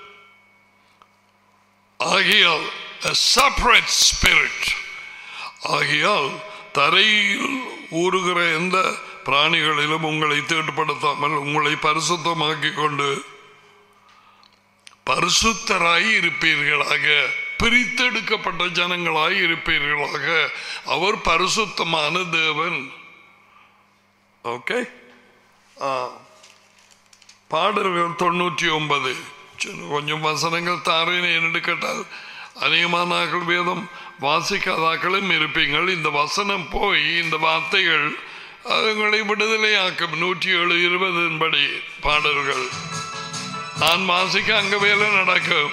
ஆகியால் a separate spirit ஆகியால் தரையில் ஊறுகிற எந்த பிராணிகளிலும் உங்களை தீட்டுப்படுத்தாமல் உங்களை பரிசுத்தமாக்கி கொண்டு பரிசுத்தராய் இருப்பீர்களாக பிரித்தெடுக்கப்பட்ட ஜனங்களாய் இருப்பீர்களாக அவர் பரிசுத்தமான தேவன் ஓகே பாடல்கள் தொண்ணூற்றி ஒன்பது கொஞ்சம் வசனங்கள் தாரேன் என்று கேட்டால் அநேகமானாக்கள் வேதம் வாசிக்காதாக்களும் இருப்பீங்கள் இந்த வசனம் போய் இந்த வார்த்தைகள் அதுங்களை விடுதலையாக்கும் நூற்றி ஏழு இருபதின் படி பாடல்கள் நான் வாசிக்க அங்க வேலை நடக்கும்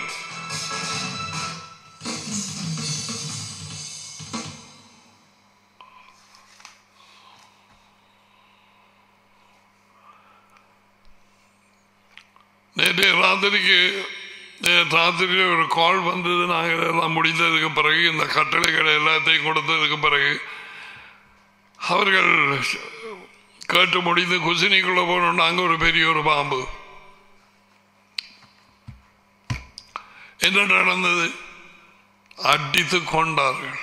நேற்றைய ராத்திரிக்கு அஹ், ராத்திரியில் ஒரு கால் வந்தது நாங்கள் எல்லாம் முடிந்ததுக்கு பிறகு இந்த கட்டளைகளை எல்லாத்தையும் கொடுத்ததுக்கு பிறகு அவர்கள் கேட்டு முடிந்து குசினிக்குள்ள போனோம்னா அங்கே ஒரு பெரிய ஒரு பாம்பு என்ன நடந்தது அடித்து கொண்டார்கள்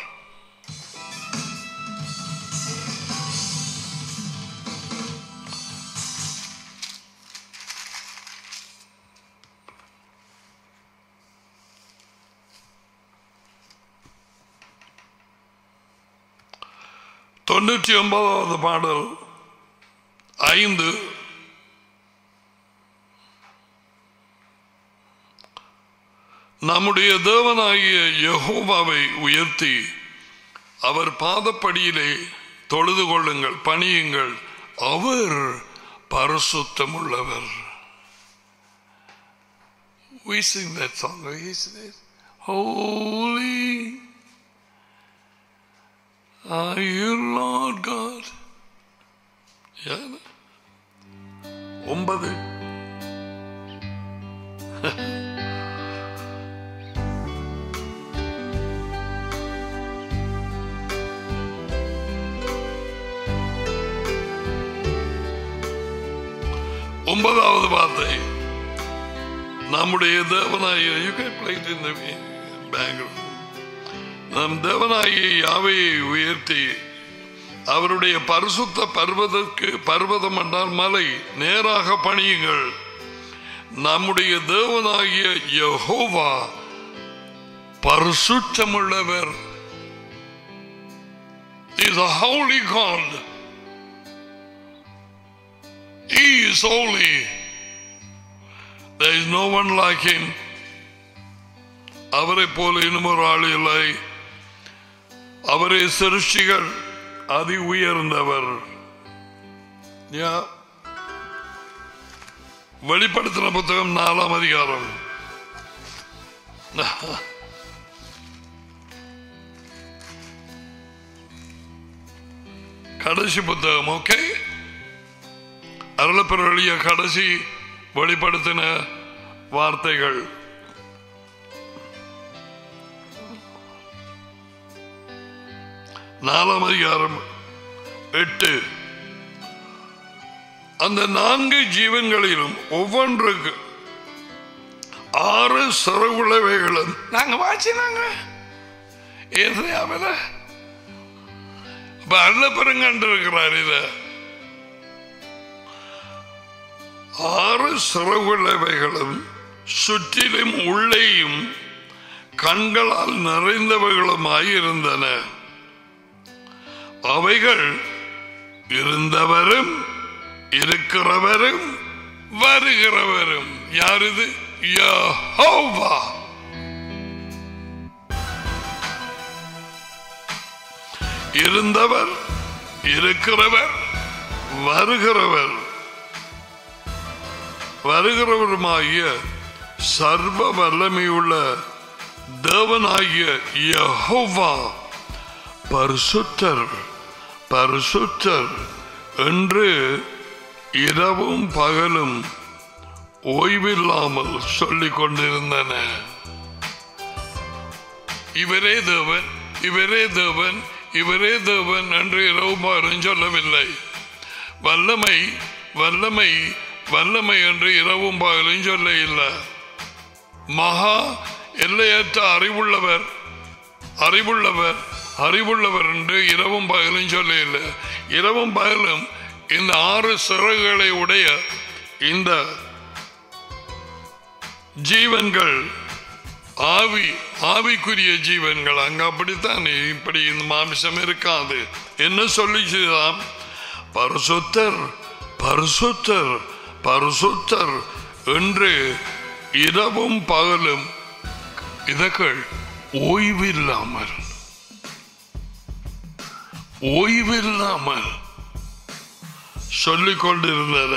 தொண்ணூற்றி ஒன்பதாவது பாடல் ஐந்து நம்முடைய தேவனாகிய யெகோவாவை உயர்த்தி அவர் பாதப்படியிலே தொழுது கொள்ளுங்கள் பணியுங்கள் அவர் பரிசுத்தமுள்ளவர் We sing that song. We sing it. Holy are you, Lord God? Yeah. ஒன்பது ஒன்பதாவது வார்த்தை நம்முடைய தேவனாய you can play it in the background நம் தேவனாகிய யாவையை உயர்த்தி அவருடைய பரிசுத்த பர்வதற்கு பர்வதம் என்றால் மலை நேராக பணியுங்கள் நம்முடைய தேவனாகிய Jehovah பரிசுத்தமுள்ளவர் is a holy God. He is holy. There is no one like him. அவரை போல இன்னும் ஒரு ஆள் இல்லை அவரே சிருஷ்டிகள் அதி உயர்ந்தவர் யா. வெளிப்படுத்தின புத்தகம் நாலாம் அதிகாரம் கடைசி புத்தகம் ஓகே அருளப்பெற வழிய கடைசி வெளிப்படுத்தின வார்த்தைகள் நாலாம் அதிகாரம் எட்டு அந்த நான்கு ஜீவன்களிலும் ஒவ்வொன்றுக்கு ஆறு சிறகுள்ளவைகளும் நாங்க வாச்சினாங்க ஏசையாவில இப்ப அல்ல பெருங்கண்டு இருக்கிறார் இத ஆறு சிறகுள்ளவைகளும் சுற்றிலும் உள்ளேயும் கண்களால் நிறைந்தவைகளுமாயிருந்தன அவைகள் இருந்தவரும் இருக்கிறவரும் வருகிறவரும் யார் இது யெகோவா இருந்தவர் இருக்கிறவர் வருகிறவர் வருகிறவருமாகிய சர்வ வல்லமையுள்ள தேவனாகிய யெகோவா பரிசுத்தர் பரிசுத்தர் என்று இரவும் பகலும் ஓய்வில்லாமல் சொல்லிக் கொண்டிருந்தன இவரே தேவன் இவரே தேவன் இவரே தேவன் என்று இரவும் பகலும் சொல்லவில்லை வல்லமை வல்லமை வல்லமை என்று இரவும் பகலும் சொல்ல இல்லை மகா எல்லையற்ற அறிவுள்ளவர் அறிவுள்ளவர் அறிவுள்ளவர் என்று இரவும் பகலும் சொல்ல இல்லை இரவும் பகலும் இந்த ஆறு சிறகுகளை உடைய இந்த ஜீவன்கள் ஆவி ஆவிக்குரிய ஜீவன்கள் அங்க அப்படித்தான் இப்படி இந்த மாமிசம் இருக்காது என்ன சொல்லிச்சுதான் பரிசுத்தர் பரிசுத்தர் பரிசுத்தர் என்று இரவும் பகலும் இதகள் ஓய்வில்லாமல் ஓய்வில்லாமல் சொல்லிக் கொண்டிருந்தன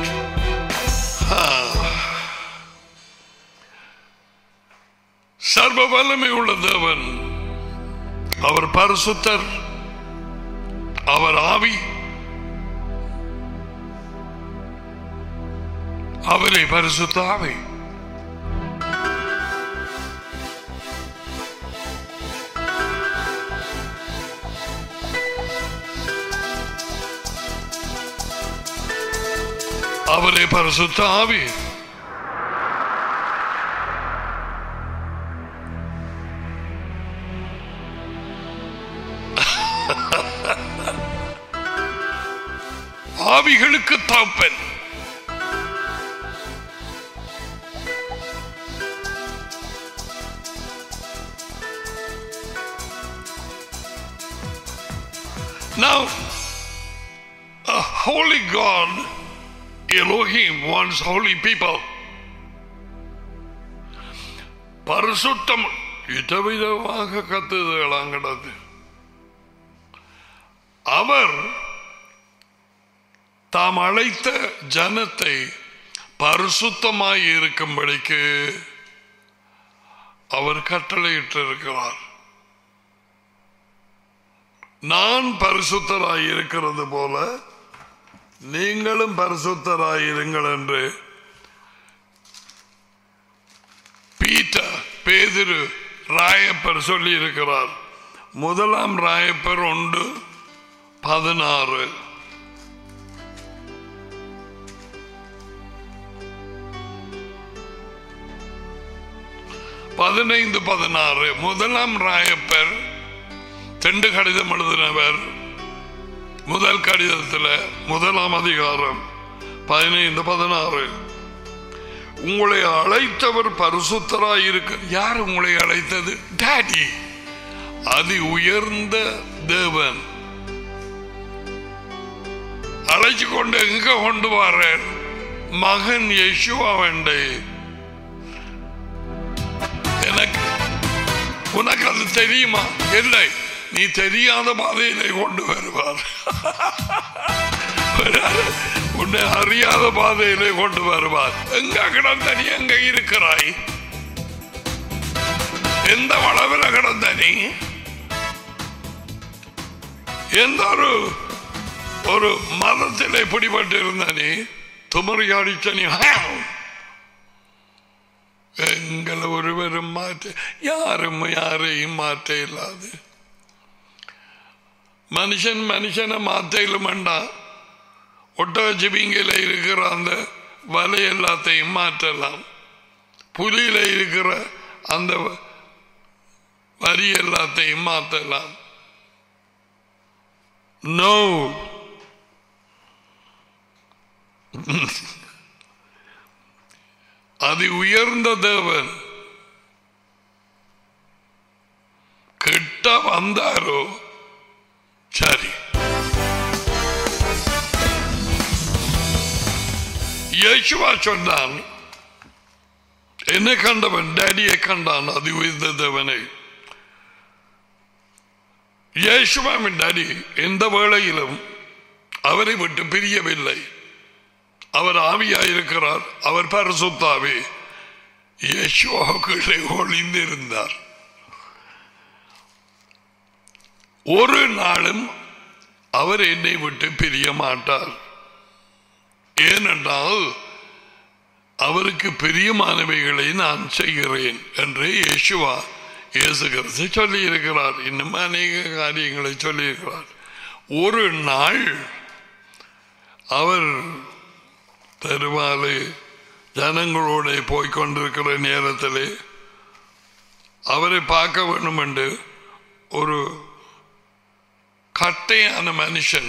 சர்வ சர்வ வல்லமை உள்ள தேவன் அவர் பரிசுத்தர் அவர் ஆவி அவரை பரிசுத்த ஆவி அவரே பரிசுத்த ஆவி ஆவிகளுக்கு தாப்பன் Now, a holy God, Elohim, wants holy people. பரிசுத்தம் விதவிதமாக கத்துதலாங்கிறது அவர் தாம் அழைத்த ஜனத்தை பரிசுத்தமாய் இருக்கும்படிக்கு அவர் கட்டளையிட்டிருக்கிறார் நான் பரிசுத்தராய் இருக்கிறது போல நீங்களும் பரிசுத்தராயிருங்கள் என்று பீட்டர் பேதிரு ராயப்பர் சொல்லி இருக்கிறார் முதலாம் ராயப்பர் ஒன்று பதினாறு பதினைந்து பதினாறு முதலாம் ராயப்பர் ரெண்டு கடிதம் எழுதினவர் முதல் கடிதத்தில் முதலாம் அதிகாரம் பதினைந்து பதினாறு உங்களை அழைத்தவர் பரிசுத்தராய் இருக்க யார் உங்களை அழைத்தது டாடி அதி உயர்ந்த தேவன் அழைச்சு கொண்டு எங்க கொண்டு வர மகன் யேசுவாவண்டை எனக்கு உனக்கு அது தெரியுமா இல்லை நீ தெரியாத பாதையிலே கொண்டு வருவார் உன்னை அறியாத பாதையிலே கொண்டு வருவார் எங்க கிடந்த நீ எங்க இருக்கிறாய் எந்த வளவில் கிடந்த நீ எந்த ஒரு ஒரு மதத்திலே பிடிபட்டு இருந்த நீ துமறி அடிச்ச நீ எங்களை ஒருவரும் மாற்ற யாரும் யாரையும் மாற்ற இல்லாது மனுஷன் மனுஷனை மாத்தையிலும் வேண்டாம் ஒட்டக ஜிபிங்கில இருக்கிற அந்த வலை எல்லாத்தையும் மாற்றலாம் புலியில இருக்கிற அந்த வரி எல்லாத்தையும் மாற்றலாம் நோ அதி உயர்ந்த தேவன் கிட்ட வந்தாரோ சரி யேசுவா சொன்னான் என்ன கண்டவன் டேடியை கண்டான் அது உயர்ந்த தேவனை யேசுவாவின் டேடி எந்த வேளையிலும் அவரை விட்டு பிரியவில்லை அவர் ஆவியாயிருக்கிறார் அவர் பரிசுத்தாவே யேசுவாவுக்குள்ளே ஒளிந்திருந்தார் ஒரு நாளும் அவர் என்னை விட்டு பிரிய மாட்டார் ஏனென்றால் அவருக்கு பிரியமானவைகளை நான் செய்கிறேன் என்று யேசுவா இயேசுகிறது சொல்லி இருக்கிறார் இன்னும் அநேக காரியங்களை சொல்லியிருக்கிறார் ஒரு நாள் அவர் தெருவாலே ஜனங்களோட போய்கொண்டிருக்கிற நேரத்திலே அவரை பார்க்க வேண்டும் என்று ஒரு கட்டையான மனுஷன்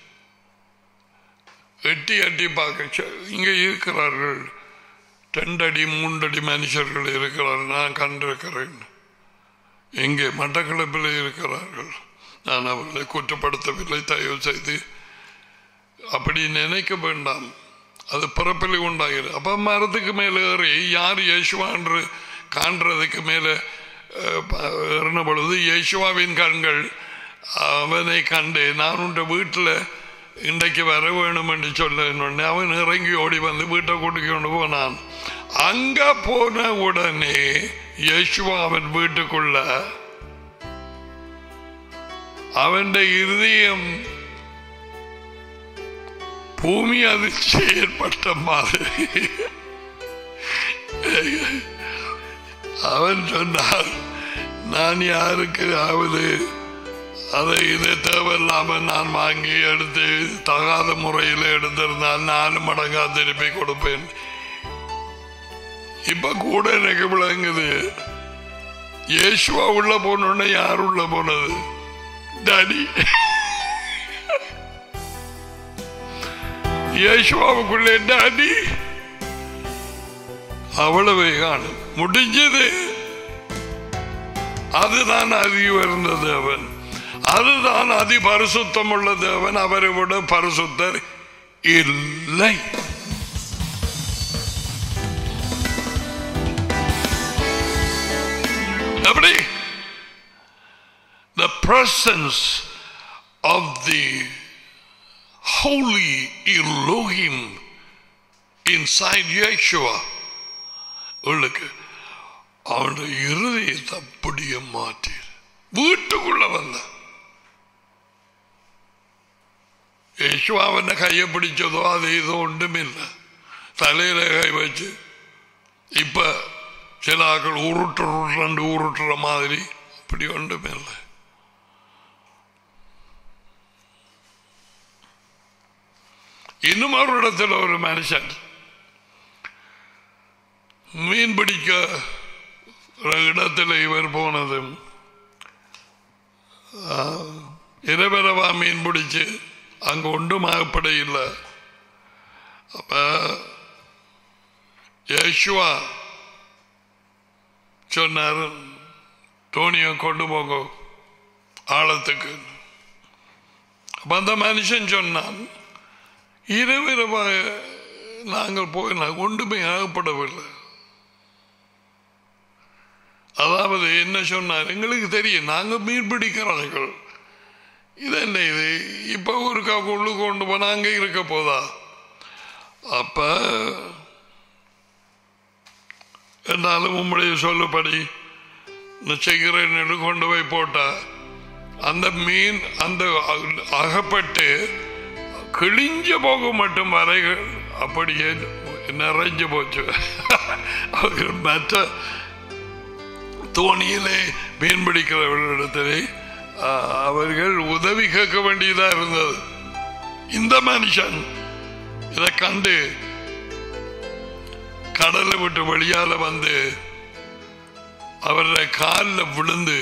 எட்டி எட்டி பார்க்க இங்கே இருக்கிறார்கள் ரெண்டடி மூன்றடி மனுஷர்கள் இருக்கிறார்கள் நான் கண்டிருக்கிறேன் எங்கே மட்டக்களப்பில் இருக்கிறார்கள் நான் அவர்களை குற்றப்படுத்தவில்லை தயவு செய்து அப்படி நினைக்க வேண்டாம் அது பிறப்பில் உண்டாகிறது அப்ப மரத்துக்கு மேலே ஏறி யார் யேசுவா என்று காண்றதுக்கு மேலே ஏறின பொழுது யேசுவாவின் கண்கள் அவனை கண்டு நான் உண்ட வீட்டில் இன்றைக்கு வர வேணும் என்று சொல்ல அவன் இறங்கி ஓடி வந்து வீட்டை கூட்டிக் கொண்டு போனான் அங்க போன உடனே യേശുവ അവൻ വീട്ടുക്കുള്ള അവന്റെ ഇരുദയം ഭൂമി അതിർച്ച ഏർപ്പെട്ട മാതിരി அவன் சொன்னார் நான் யாருக்காவது அதை இதை தேவையில்லாம நான் வாங்கி எடுத்து தகாத முறையில் எடுத்திருந்தால் நாலு மடங்கா திருப்பி கொடுப்பேன் இப்ப கூட எனக்கு விளங்குது இயேசுவா உள்ள போனோடனே யார் உள்ள போனது டாடி இயேசுவாவுக்குள்ளே டாடி அவ்வளவு காணும் முடிஞ்சது அதுதான் அதி உயர்ந்த தேவன் அதுதான் அதி பரிசுத்தம் உள்ள தேவன் அவரை விட பரிசுத்தர் இல்லை எப்படி the presence of the holy Elohim inside Yeshua உள்ளுக்கு அவனுடைய இருதயத்தை அப்படியே மாற்றி வீட்டுக்குள்ள வந்த യേശു അവന്റെ കയ്യെ പിടിച്ചതോ അത് ഇതോ ഒന്നുമില്ല തലയിലെ കൈ വെച്ച് ഇപ്പൊ ചില ആക്കൾ ഉരുട്ടുരുണ്ട് ഉരുട്ടുற மாதிரி அப்படி ஒன்றுமில்ல இன்னும் ஒரு இடத்துல ஒரு மனுஷன் மீன் பிடிக்க ஒரு இடத்துல இவர் போனதும் இரவரவா மீன் பிடிச்சு அங்க ஒன்றும் ஆகப்பட இல்லை அப்ப யேசுவா சொன்னார் தோணியை கொண்டு போங்க ஆழத்துக்கு அப்ப அந்த மனுஷன் சொன்னான் இரவிரவாக நாங்கள் போய் நான் ஒன்றுமே ஆகப்படவில்லை அதாவது என்ன சொன்னார் எங்களுக்கு தெரியும் நாங்க மீன் பிடிக்கிறார்கள் இது என்ன இது இப்ப ஒரு உள்ளு கொண்டு போனா அங்க இருக்க போதா அப்ப என்னாலும் உம்முடைய சொல்லுபடி செய்கிறேன் கொண்டு போய் போட்டா அந்த மீன் அந்த அகப்பட்டு கிழிஞ்ச போக மட்டும் வரைகள் அப்படியே நிறைஞ்சு போச்சு மற்ற தோணியிலே மீன் பிடிக்கிறவர்களிடத்திலே அவர்கள் உதவி கேட்க வேண்டியதா இருந்தது இந்த மனுஷன் இதை கண்டு கடலை விட்டு வெளியால வந்து அவருடைய காலில் விழுந்து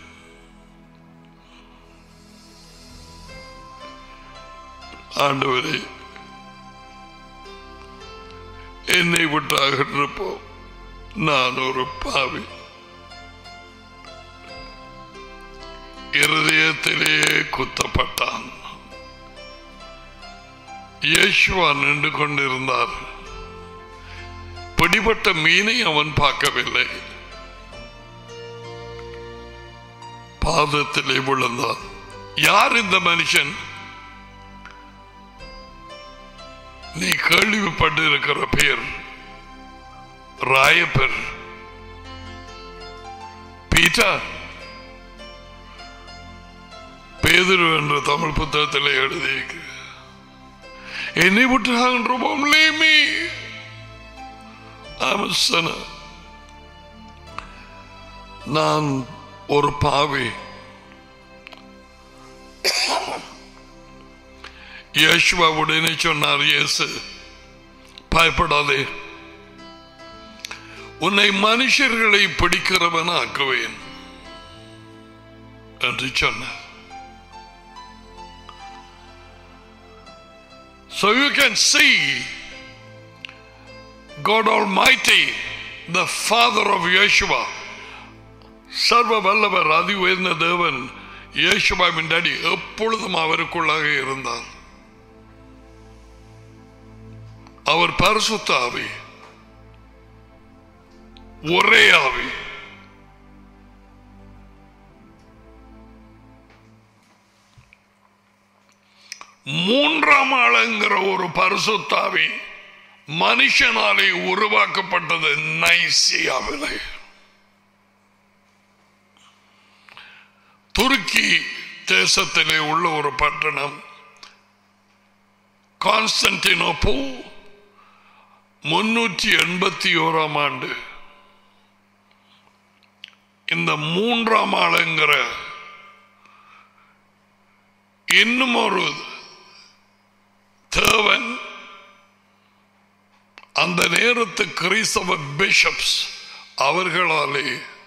ஆண்டவரே என்னை விட்டாக இருப்போம் நான் ஒரு பாவி இருதயத்திலே குத்தப்பட்டான் இயேசுவா நின்று கொண்டிருந்தார் பிடிபட்ட மீனை அவன் பார்க்கவில்லை பாதத்திலே விழுந்தான் யார் இந்த மனுஷன் நீ கேள்விப்பட்டு இருக்கிற பேர் ராயப்பர் பீட்டர் பேதுரு என்ற தமிழ் புத்தகத்தில் எழுதியிருக்கு என்னை விட்டு ரொம்பமே நான் ஒரு பாவி யேசுவா உடனே சொன்னார் இயேசு பயப்படாதே உன்னை மனுஷர்களை பிடிக்கிறவன் ஆக்குவேன் என்று சொன்னார் So you can see God Almighty, the Father of Yeshua, சர்வ வல்லவர் அதி உயர்ந்த தேவன் இயேசுபாவின் டாடி எப்பொழுதும் அவருக்குள்ளாக இருந்தார் அவர் பரிசுத்த ஆவி ஒரே ஆவி மூன்றாம் ஆளுங்கிற ஒரு பரிசுத்தாவி மனுஷனாலே உருவாக்கப்பட்டது நைசியாவிலே துருக்கி தேசத்திலே உள்ள ஒரு பட்டணம் கான்ஸ்டன்டினோபிள் முன்னூற்றி எண்பத்தி ஓராம் ஆண்டு இந்த மூன்றாம் ஆளுங்கிற இன்னும் ஒரு தேவன் அந்த நேரத்து கிறிஸ்தவ பிஷப்ஸ் அவர்களாலே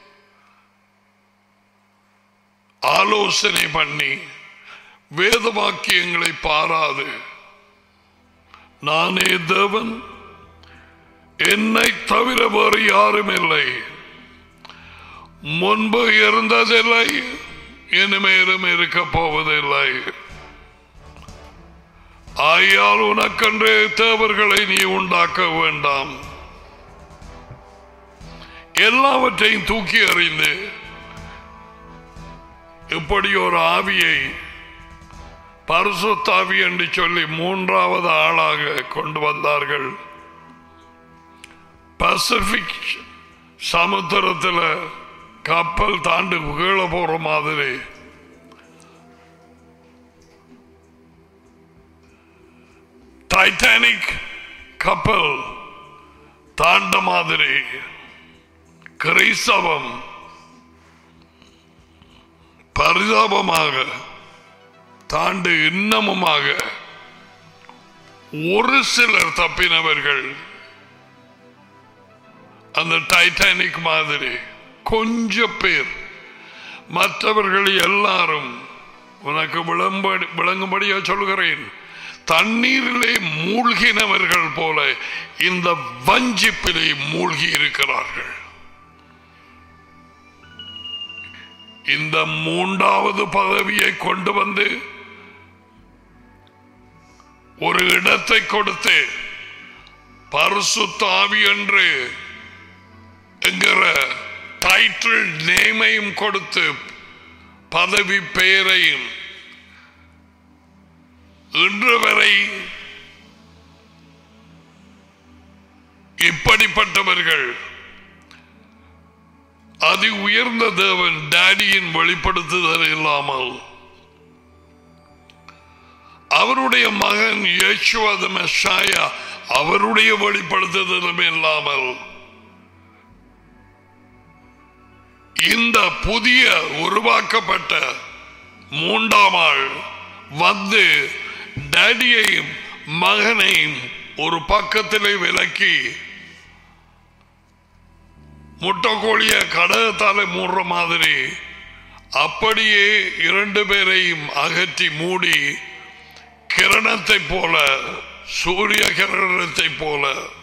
ஆலோசனை பண்ணி வேத வாக்கியங்களை பாராது நானே தேவன் என்னை தவிர வேறு யாரும் இல்லை முன்பு இருந்ததில்லை இனிமேலும் இருக்க போவதில்லை ஆயால் உனக்கென்றே தேவர்களை நீ உண்டாக்க வேண்டாம் எல்லாவற்றையும் தூக்கி அறிந்து இப்படி ஒரு ஆவியை பரிசுத்தாவி என்று சொல்லி மூன்றாவது ஆளாக கொண்டு வந்தார்கள் பசிபிக் சமுத்திரத்தில் கப்பல் தாண்டு கீழே போற மாதிரி டைட்டானிக் கப்பல் தாண்ட மாதிரி கிரைஸ்தவம் பரிதாபமாக தாண்டு இன்னமுமாக ஒரு சிலர் தப்பினவர்கள் அந்த டைட்டானிக் மாதிரி கொஞ்ச பேர் மற்றவர்கள் எல்லாரும் உனக்கு விளம்படி விளங்கும்படியா சொல்கிறேன் தண்ணீரிலே மூழ்கினவர்கள் போல இந்த வஞ்சிப்பிலே மூழ்கி இருக்கிறார்கள் இந்த மூன்றாவது பதவியை கொண்டு வந்து ஒரு இடத்தை கொடுத்து பரிசுத்தாவி என்று என்கிற டைட்டில் நேமையும் கொடுத்து பதவி பெயரையும் இன்று வரை இப்படிப்பட்டவர்கள் அதி உயர்ந்த தேவன் டேடியின் வெளிப்படுத்துதல் இல்லாமல் அவருடைய மகன் யேசுவத மெஷாயா அவருடைய வெளிப்படுத்துதலும் இல்லாமல் இந்த புதிய உருவாக்கப்பட்ட மூன்றாம் ஆள் வந்து டேடியையும் மகனையும் ஒரு பக்கத்திலே விலக்கி முட்டைக்கோழிய கடகத்தால மூடுற மாதிரி அப்படியே இரண்டு பேரையும் அகற்றி மூடி கிரணத்தை போல சூரிய கிரணத்தை போல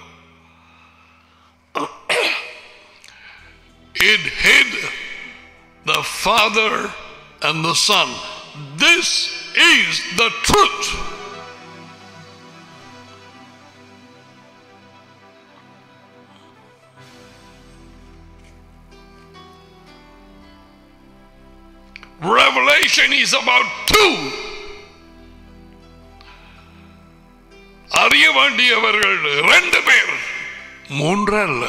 it hid the Father and the Son. This is the truth. Revelation is about two. அறிய வேண்டியவர்கள் ரெண்டு பேர் மூன்று அல்ல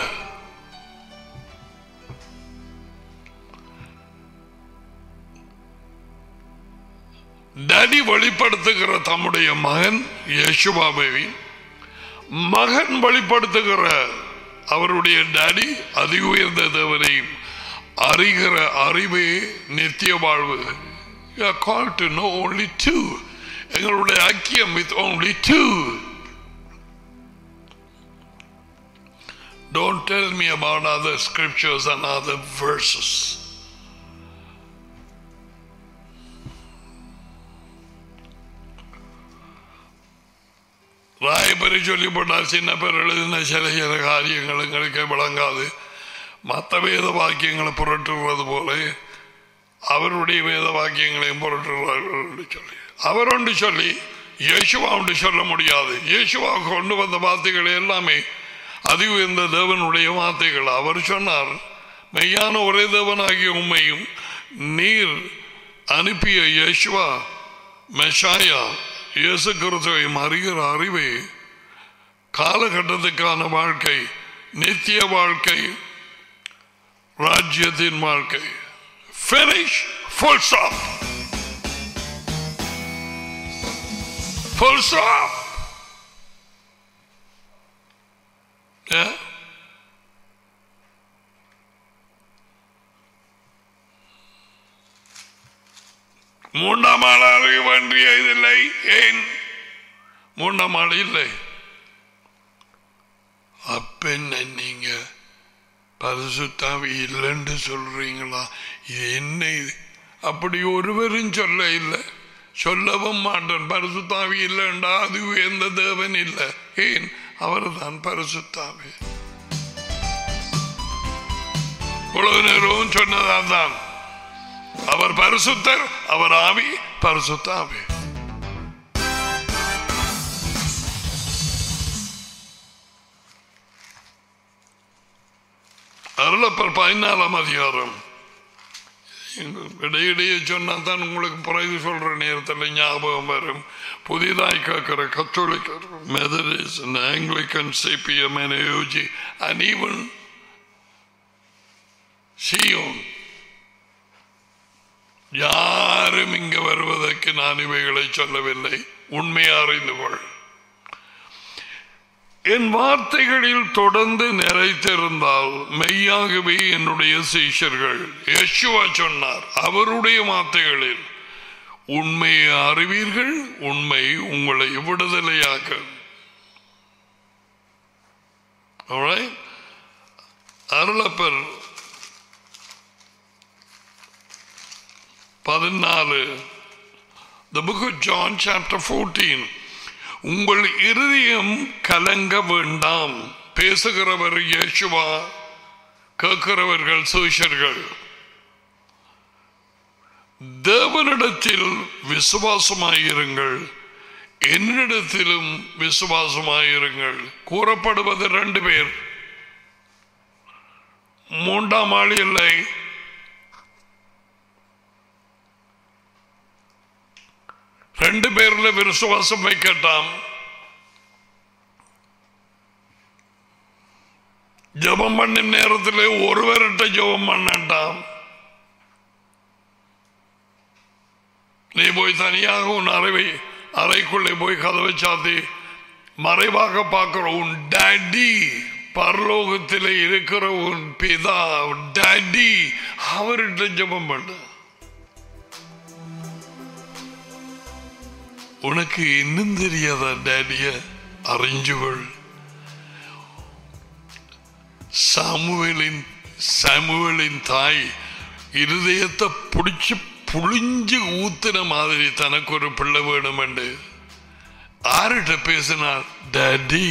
டடி வெளிப்படுத்துகிற தம்முடைய மகன் யேசுபாவை மகன் வெளிப்படுத்துகிற அவருடைய டாடி அதி உயர்ந்த தேவனையும் அறிகிற அறிவே நித்திய வாழ்வு You are called to know only two. எங்களுடைய ஐக்கியம் with only two. Don't tell me about other scriptures and other verses. ராயபரி சொல்லிப்பட்டால் சின்ன பேர் எழுதின சில சில காரியங்கள் எங்களுக்கு விளங்காது மற்ற வேத வாக்கியங்களை புரட்டுறது போல அவருடைய வேத வாக்கியங்களையும் புரட்டுகிறார்கள் என்று சொல்லி அவர் ஒன்று சொல்லி இயேசுவா ஒன்று சொல்ல முடியாது இயேசுவா கொண்டு வந்த வார்த்தைகள் எல்லாமே அதி உயர்ந்த தேவனுடைய வார்த்தைகள் அவர் சொன்னார் மெய்யான ஒரே தேவனாகிய உண்மையும் நீர் அனுப்பிய இயேசுவா மெஷாயா இயேசு கிறிஸ்துவையும் அறிகிற அறிவே காலகட்டத்துக்கான வாழ்க்கை நித்திய வாழ்க்கை ராஜ்யத்தின் வாழ்க்கை Finish. Full stop. Full stop. Yeah. மூன்றாம் ஆள் அறிய வேண்டியதில்லை ஏன் மூன்றாம் ஆள் இல்லை அப்ப என்ன நீங்க பரிசுத்தாவி இல்லைன்னு சொல்றீங்களா இது என்ன இது அப்படி ஒருவரும் சொல்ல இல்லை சொல்லவும் மாட்டேன் பரிசுத்தாவி இல்லைண்டா அது எந்த தேவன் இல்லை ஏன் அவர் தான் பரிசுத்தாவி இவ்வளவு நேரமும் சொன்னதான் தான் அவர் பரிசுத்தர் அவர் ஆவி பரிசுத்த ஆவி அருளப்பர் பதினாலாம் அதிகாரம் இடையிடையே சொன்னா தான் உங்களுக்கு பிறகு சொல்ற நேரத்தில் ஞாபகம் வரும் புதிதாய் கேட்கிற கத்தோலிக்கர் மெதடிஸ் ஆங்கிலிக்கன் சிபிஎம் யோஜி அண்ட் ஈவன் சியோன் யாரும் இங்கு வருவதற்கு நான் இவைகளை சொல்லவில்லை உண்மை அறிந்து கொள் என் வார்த்தைகளில் தொடர்ந்து நிறைத்திருந்தால் மெய்யாகவே என்னுடைய சீஷர்கள் யசுவா சொன்னார் அவருடைய வார்த்தைகளில் உண்மையை அறிவீர்கள் உண்மை உங்களை விடுதலையாக்க அருளப்பர் பதினாலு The book of John chapter 14 உங்கள் இருதயம் கலங்க வேண்டாம் பேசுகிறவர் இயேசுவா கேட்கிறவர்கள் சூஷர்கள் தேவனிடத்தில் விசுவாசமாயிருங்கள் என்னிடத்திலும் விசுவாசமாயிருங்கள் கூறப்படுவது ரெண்டு பேர் மூன்றாம் ஆள் இல்லை ரெண்டு பேர்ல விசுவாசம் வைக்கட்டாம் ஜபம் பண்ணும் நேரத்தில் ஒருவர்கிட்ட ஜபம் பண்ணட்டாம் நீ போய் தனியாக உன் அறைவை அறைக்குள்ளே போய் கதவை சாத்தி மறைவாக பார்க்கிற உன் டாடி பரலோகத்தில் இருக்கிற உன் பிதா டாடி அவர்கிட்ட ஜபம் பண்ண உனக்கு இன்னும் தெரியாதா டேடிய அறிஞ்சுகள் சாமுவேலின் சாமுவேலின் தாய் இருதயத்தை பிடிச்சு புளிஞ்சு ஊத்துன மாதிரி தனக்கு ஒரு பிள்ளை வேணும் என்று ஆர்கிட்ட பேசினார் டாடி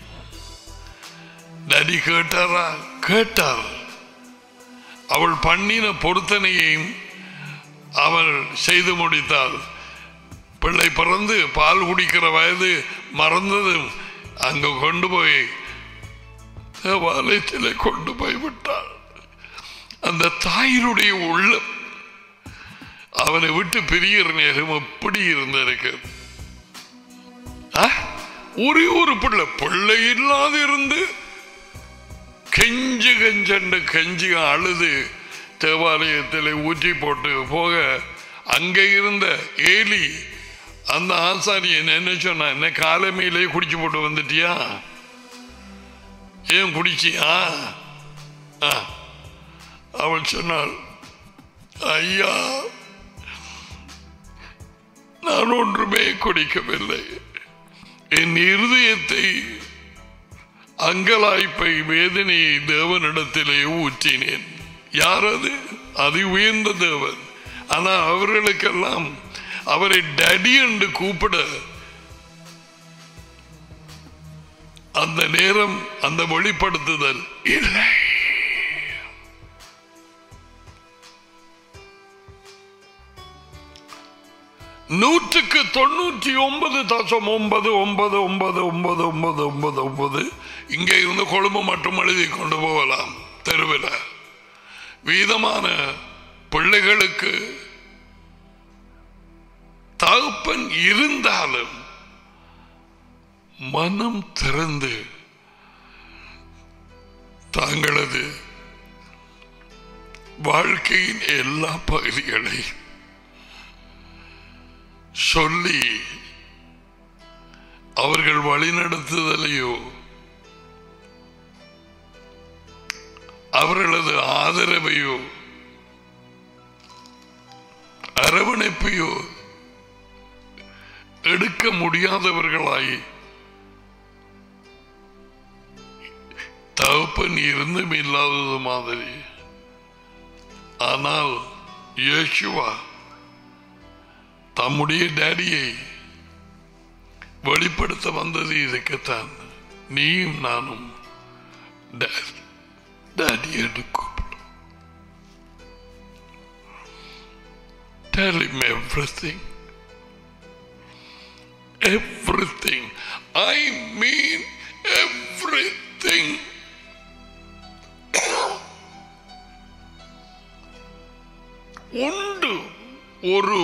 டாடி கேட்டாரா கேட்டார் அவள் பண்ணின பொருத்தனையையும் அவள் செய்து முடித்தாள் பிள்ளை பிறந்து பால் குடிக்கிற வயது மறந்ததும் அங்க கொண்டு போய் தேவாலயத்தில் கொண்டு போய் விட்டாள் அந்த தாயினுடைய உள்ளம் அவனை விட்டு பிரிகிற நேரம் எப்படி இருந்திருக்கு ஒரே ஒரு பிள்ளை பிள்ளை இல்லாது இருந்து கெஞ்சு கெஞ்சண்டு கெஞ்சி அழுது தேவாலயத்தில் ஊற்றி போட்டு போக அங்கே இருந்த ஏலி அந்த ஆசாரியன் என்ன சொன்ன என்ன காலமையிலே குடிச்சு போட்டு வந்துட்டியா ஏன் குடிச்சியா அவள் சொன்னாள் ஐயா நான் ஒன்றுமே குடிக்கவில்லை என் இருதயத்தை அங்கலாய்ப்பை வேதனையை தேவனிடத்திலே ஊற்றினேன் யார் அது அது உயர்ந்த தேவன் ஆனா அவர்களுக்கெல்லாம் அவரை டடி என்று கூப்பிட அந்த நேரம் அந்த வெளிப்படுத்துதல் இல்லை நூற்றுக்கு தொண்ணூற்றி ஒன்பது தசம் ஒன்பது ஒன்பது ஒன்பது ஒன்பது ஒன்பது ஒன்பது ஒன்பது இங்கே இருந்து கொழும்பு மட்டும் எழுதி கொண்டு போகலாம் தெருவில் வீதமான பிள்ளைகளுக்கு தகப்பன் இருந்தாலும் மனம் திறந்து தாங்களது வாழ்க்கையின் எல்லா பகுதிகளையும் சொல்லி அவர்கள் வழிநடத்துதலையோ அவர்களது ஆதரவையோ அரவணைப்பையோ எடுக்க முடியாதவர்களாய் தகப்பன் இருந்தும் இல்லாதது மாதிரி ஆனால் இயேசுவா தம்முடைய டேடியை வெளிப்படுத்த வந்தது இதுக்குத்தான் நீயும் நானும் டேடி என்று கூப்பிடும் Tell him everything. Everything. I mean everything. உண்டு ஒரு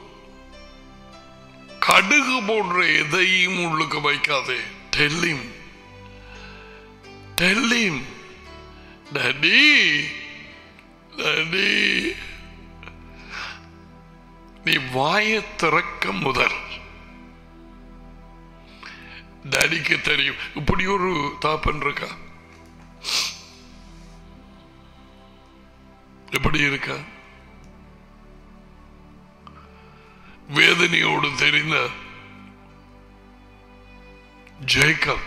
கடுகு போன்ற எதையும் உள்ளுக்கு வைக்காதே டெல்லிம் டெல்லிம் டடி டடி நீ வாயை திறக்க முதல் டடிக்கு தெரியும் இப்படி ஒரு தாப்பன் இருக்கா எப்படி இருக்கா வேதனையோடு தெரிந்த ஜேக்கப்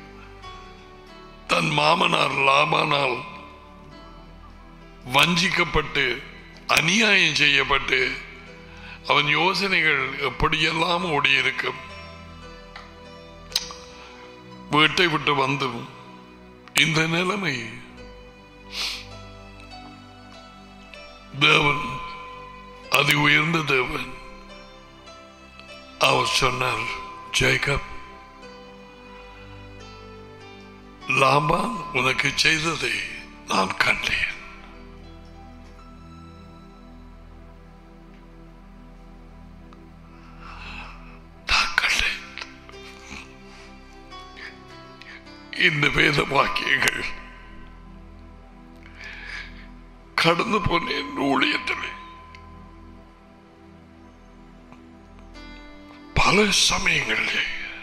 தன் மாமனார் லாபானால் வஞ்சிக்கப்பட்டு அநியாயம் செய்யப்பட்டு அவன் யோசனைகள் எப்படியெல்லாம் ஓடியிருக்கும் வீட்டை விட்டு வந்தும் இந்த நிலைமை தேவன் அதி உயர்ந்த தேவன் அவர் சொன்னார் ஜேக்கப் லாபான் உனக்கு செய்ததை நான் கண்டேன் நான் கண்டேன் இந்த வேத வாக்கியங்கள் கடந்து போன என் ஊழியத்திலே பல சமயங்களிலே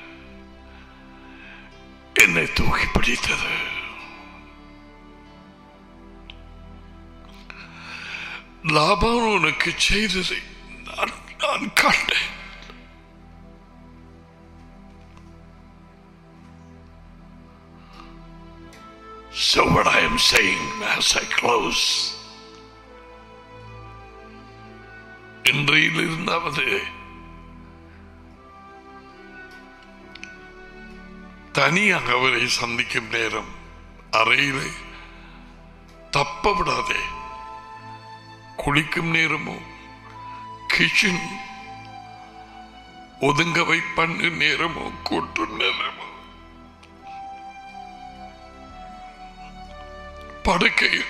என்னை தூக்கி பிடித்தது லாபம் உனக்கு செய்ததை நான் நான் கண்டேன் So what I am saying as I close இன்றையிலிருந்தாவது தனியாக அவரை சந்திக்கும் நேரம் அறையிலே தப்ப விடாதே குளிக்கும் நேரமோ கிச்சன் ஒதுங்க வைப்பண்ணு நேரமோ கூட்டு நேரமோ படுக்கையில்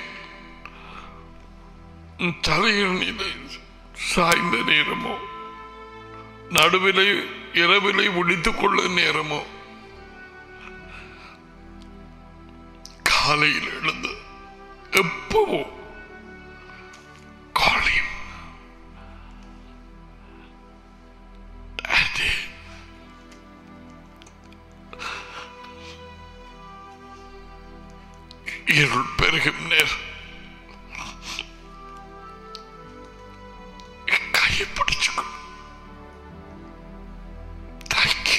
தலையணியிலே சாய்ந்த நேரமோ நடுவிலை இரவிலை முடித்துக் கொள்ளும் நேரமோ காலையில் எழுந்து எப்பவோ காலையும் Daddy. இருள் பெருகும் நேரம் கையை பிடிச்சுக்கோ தேங்க்யூ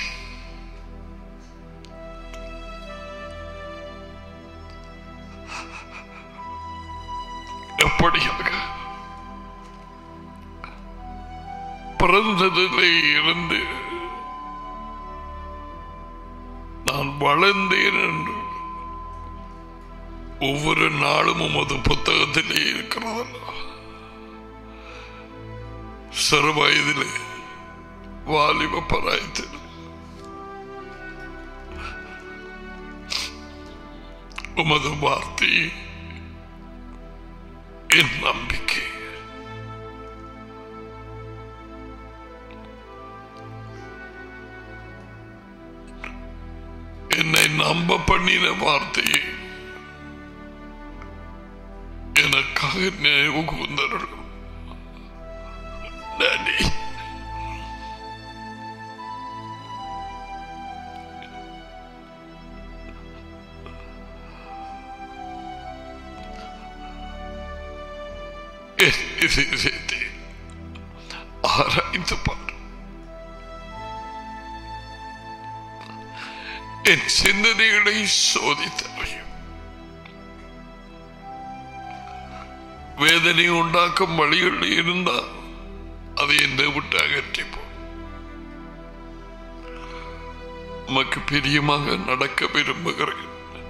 எப்படியாக பிறந்ததிலே இருந்து நான் வளர்ந்தேன் என்று ஒவ்வொரு நாளும் உமது புத்தகத்திலே இருக்கிறதல்ல சிறு வயதிலே வாலிப பராயத்தில் உமது வார்த்தை என் நம்பிக்கை என்னை நம்ப பண்ணின வார்த்தையை எனக்காக நினைவு கூந்தருளும் டாடி என் இதயத்தை ஆராய்ந்து பார் என் சிந்தனைகளை சோதித்தவையும் வேதனை உண்டாக்கும் வழிகள் இருந்தால் அதை என்னை விட்டு அகற்றிப்போம் உமக்கு பிரியமாக நடக்க விரும்புகிறேன்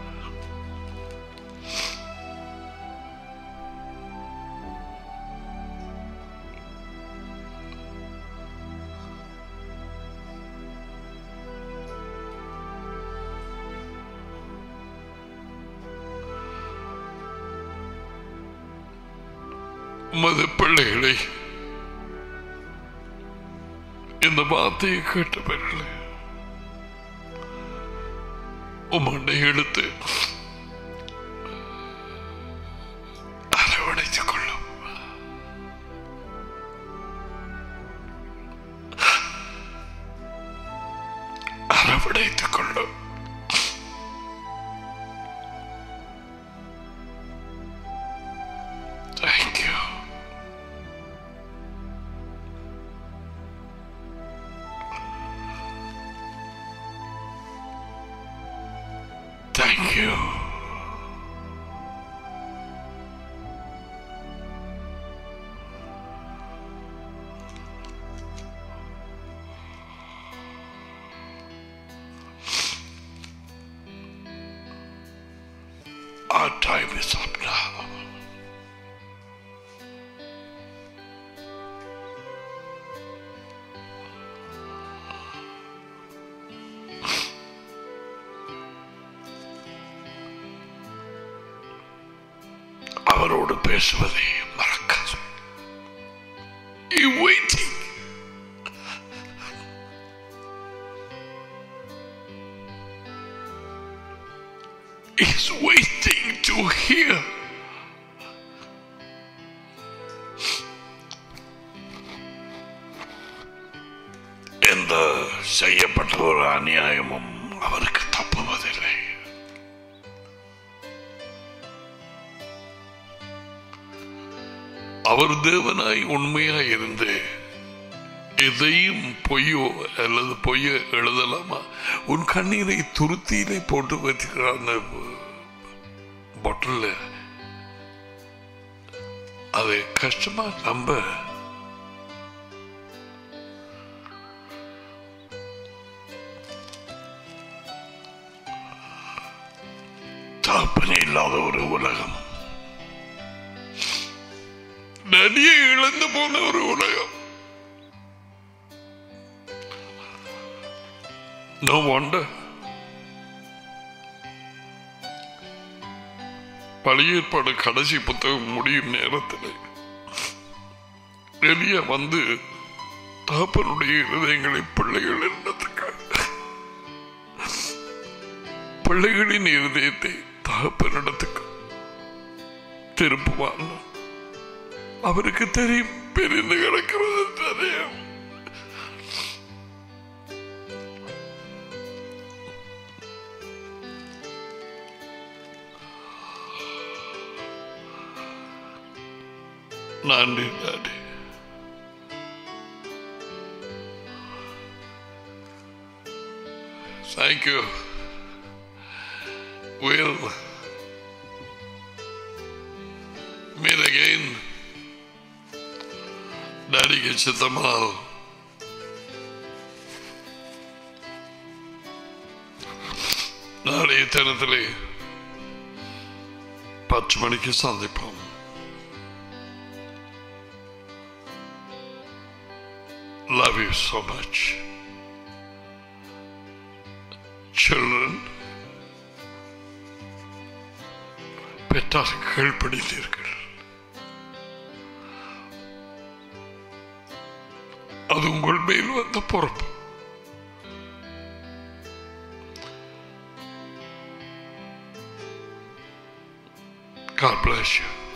உமது பிள்ளைகளை இந்த வார்த்தையை கேட்டவர்களே உமண்டை எடுத்து அரவணைத்துக் கொள்ளும் அரவணைத்துக் கொள்ளும் Thank you. Thank you. Our time is up now. அவரோடு பேசுவதை மறக்காது You waiting. He's waiting to hear. எந்த செய்யப்பட்ட ஒரு அநியாயமும் அவருக்கு தப்புவதில்லை அவர் தேவனாய் உண்மையாய் இருந்து எதையும் பொய்யோ அல்லது பொய்ய எழுதலாமா உன் கண்ணீரை துருத்தியிலே போட்டு வச்சுக்கிற அந்த பாட்டில் அதை கஷ்டமா நம்ப தாப்பனே இல்லாத ஒரு உலகம் நதியை இழந்து போன ஒரு உலகம் நோ வண்டர் பழைய ஏற்பாடு கடைசி புத்தகம் முடியும் நேரத்தில் எளிய வந்து தகப்பனுடைய இருதயங்களை பிள்ளைகள் என்னத்துக்காக பிள்ளைகளின் இருதயத்தை தகப்பனிடத்துக்கு திருப்புவான் அவருக்கு தெரியும் பிரிந்து கிடக்கிறது தெரியும் நன்றி daddy Thank you. We'll meet again. டாடிக்கு சித்தமானால் நாளைய தினத்திலே பத்து மணிக்கு சந்திப்போம் Love you so much. Children, பெற்றார்கள் படித்தீர்கள் அது உங்கள் மேல் வந்த பொறுப்பு God bless you.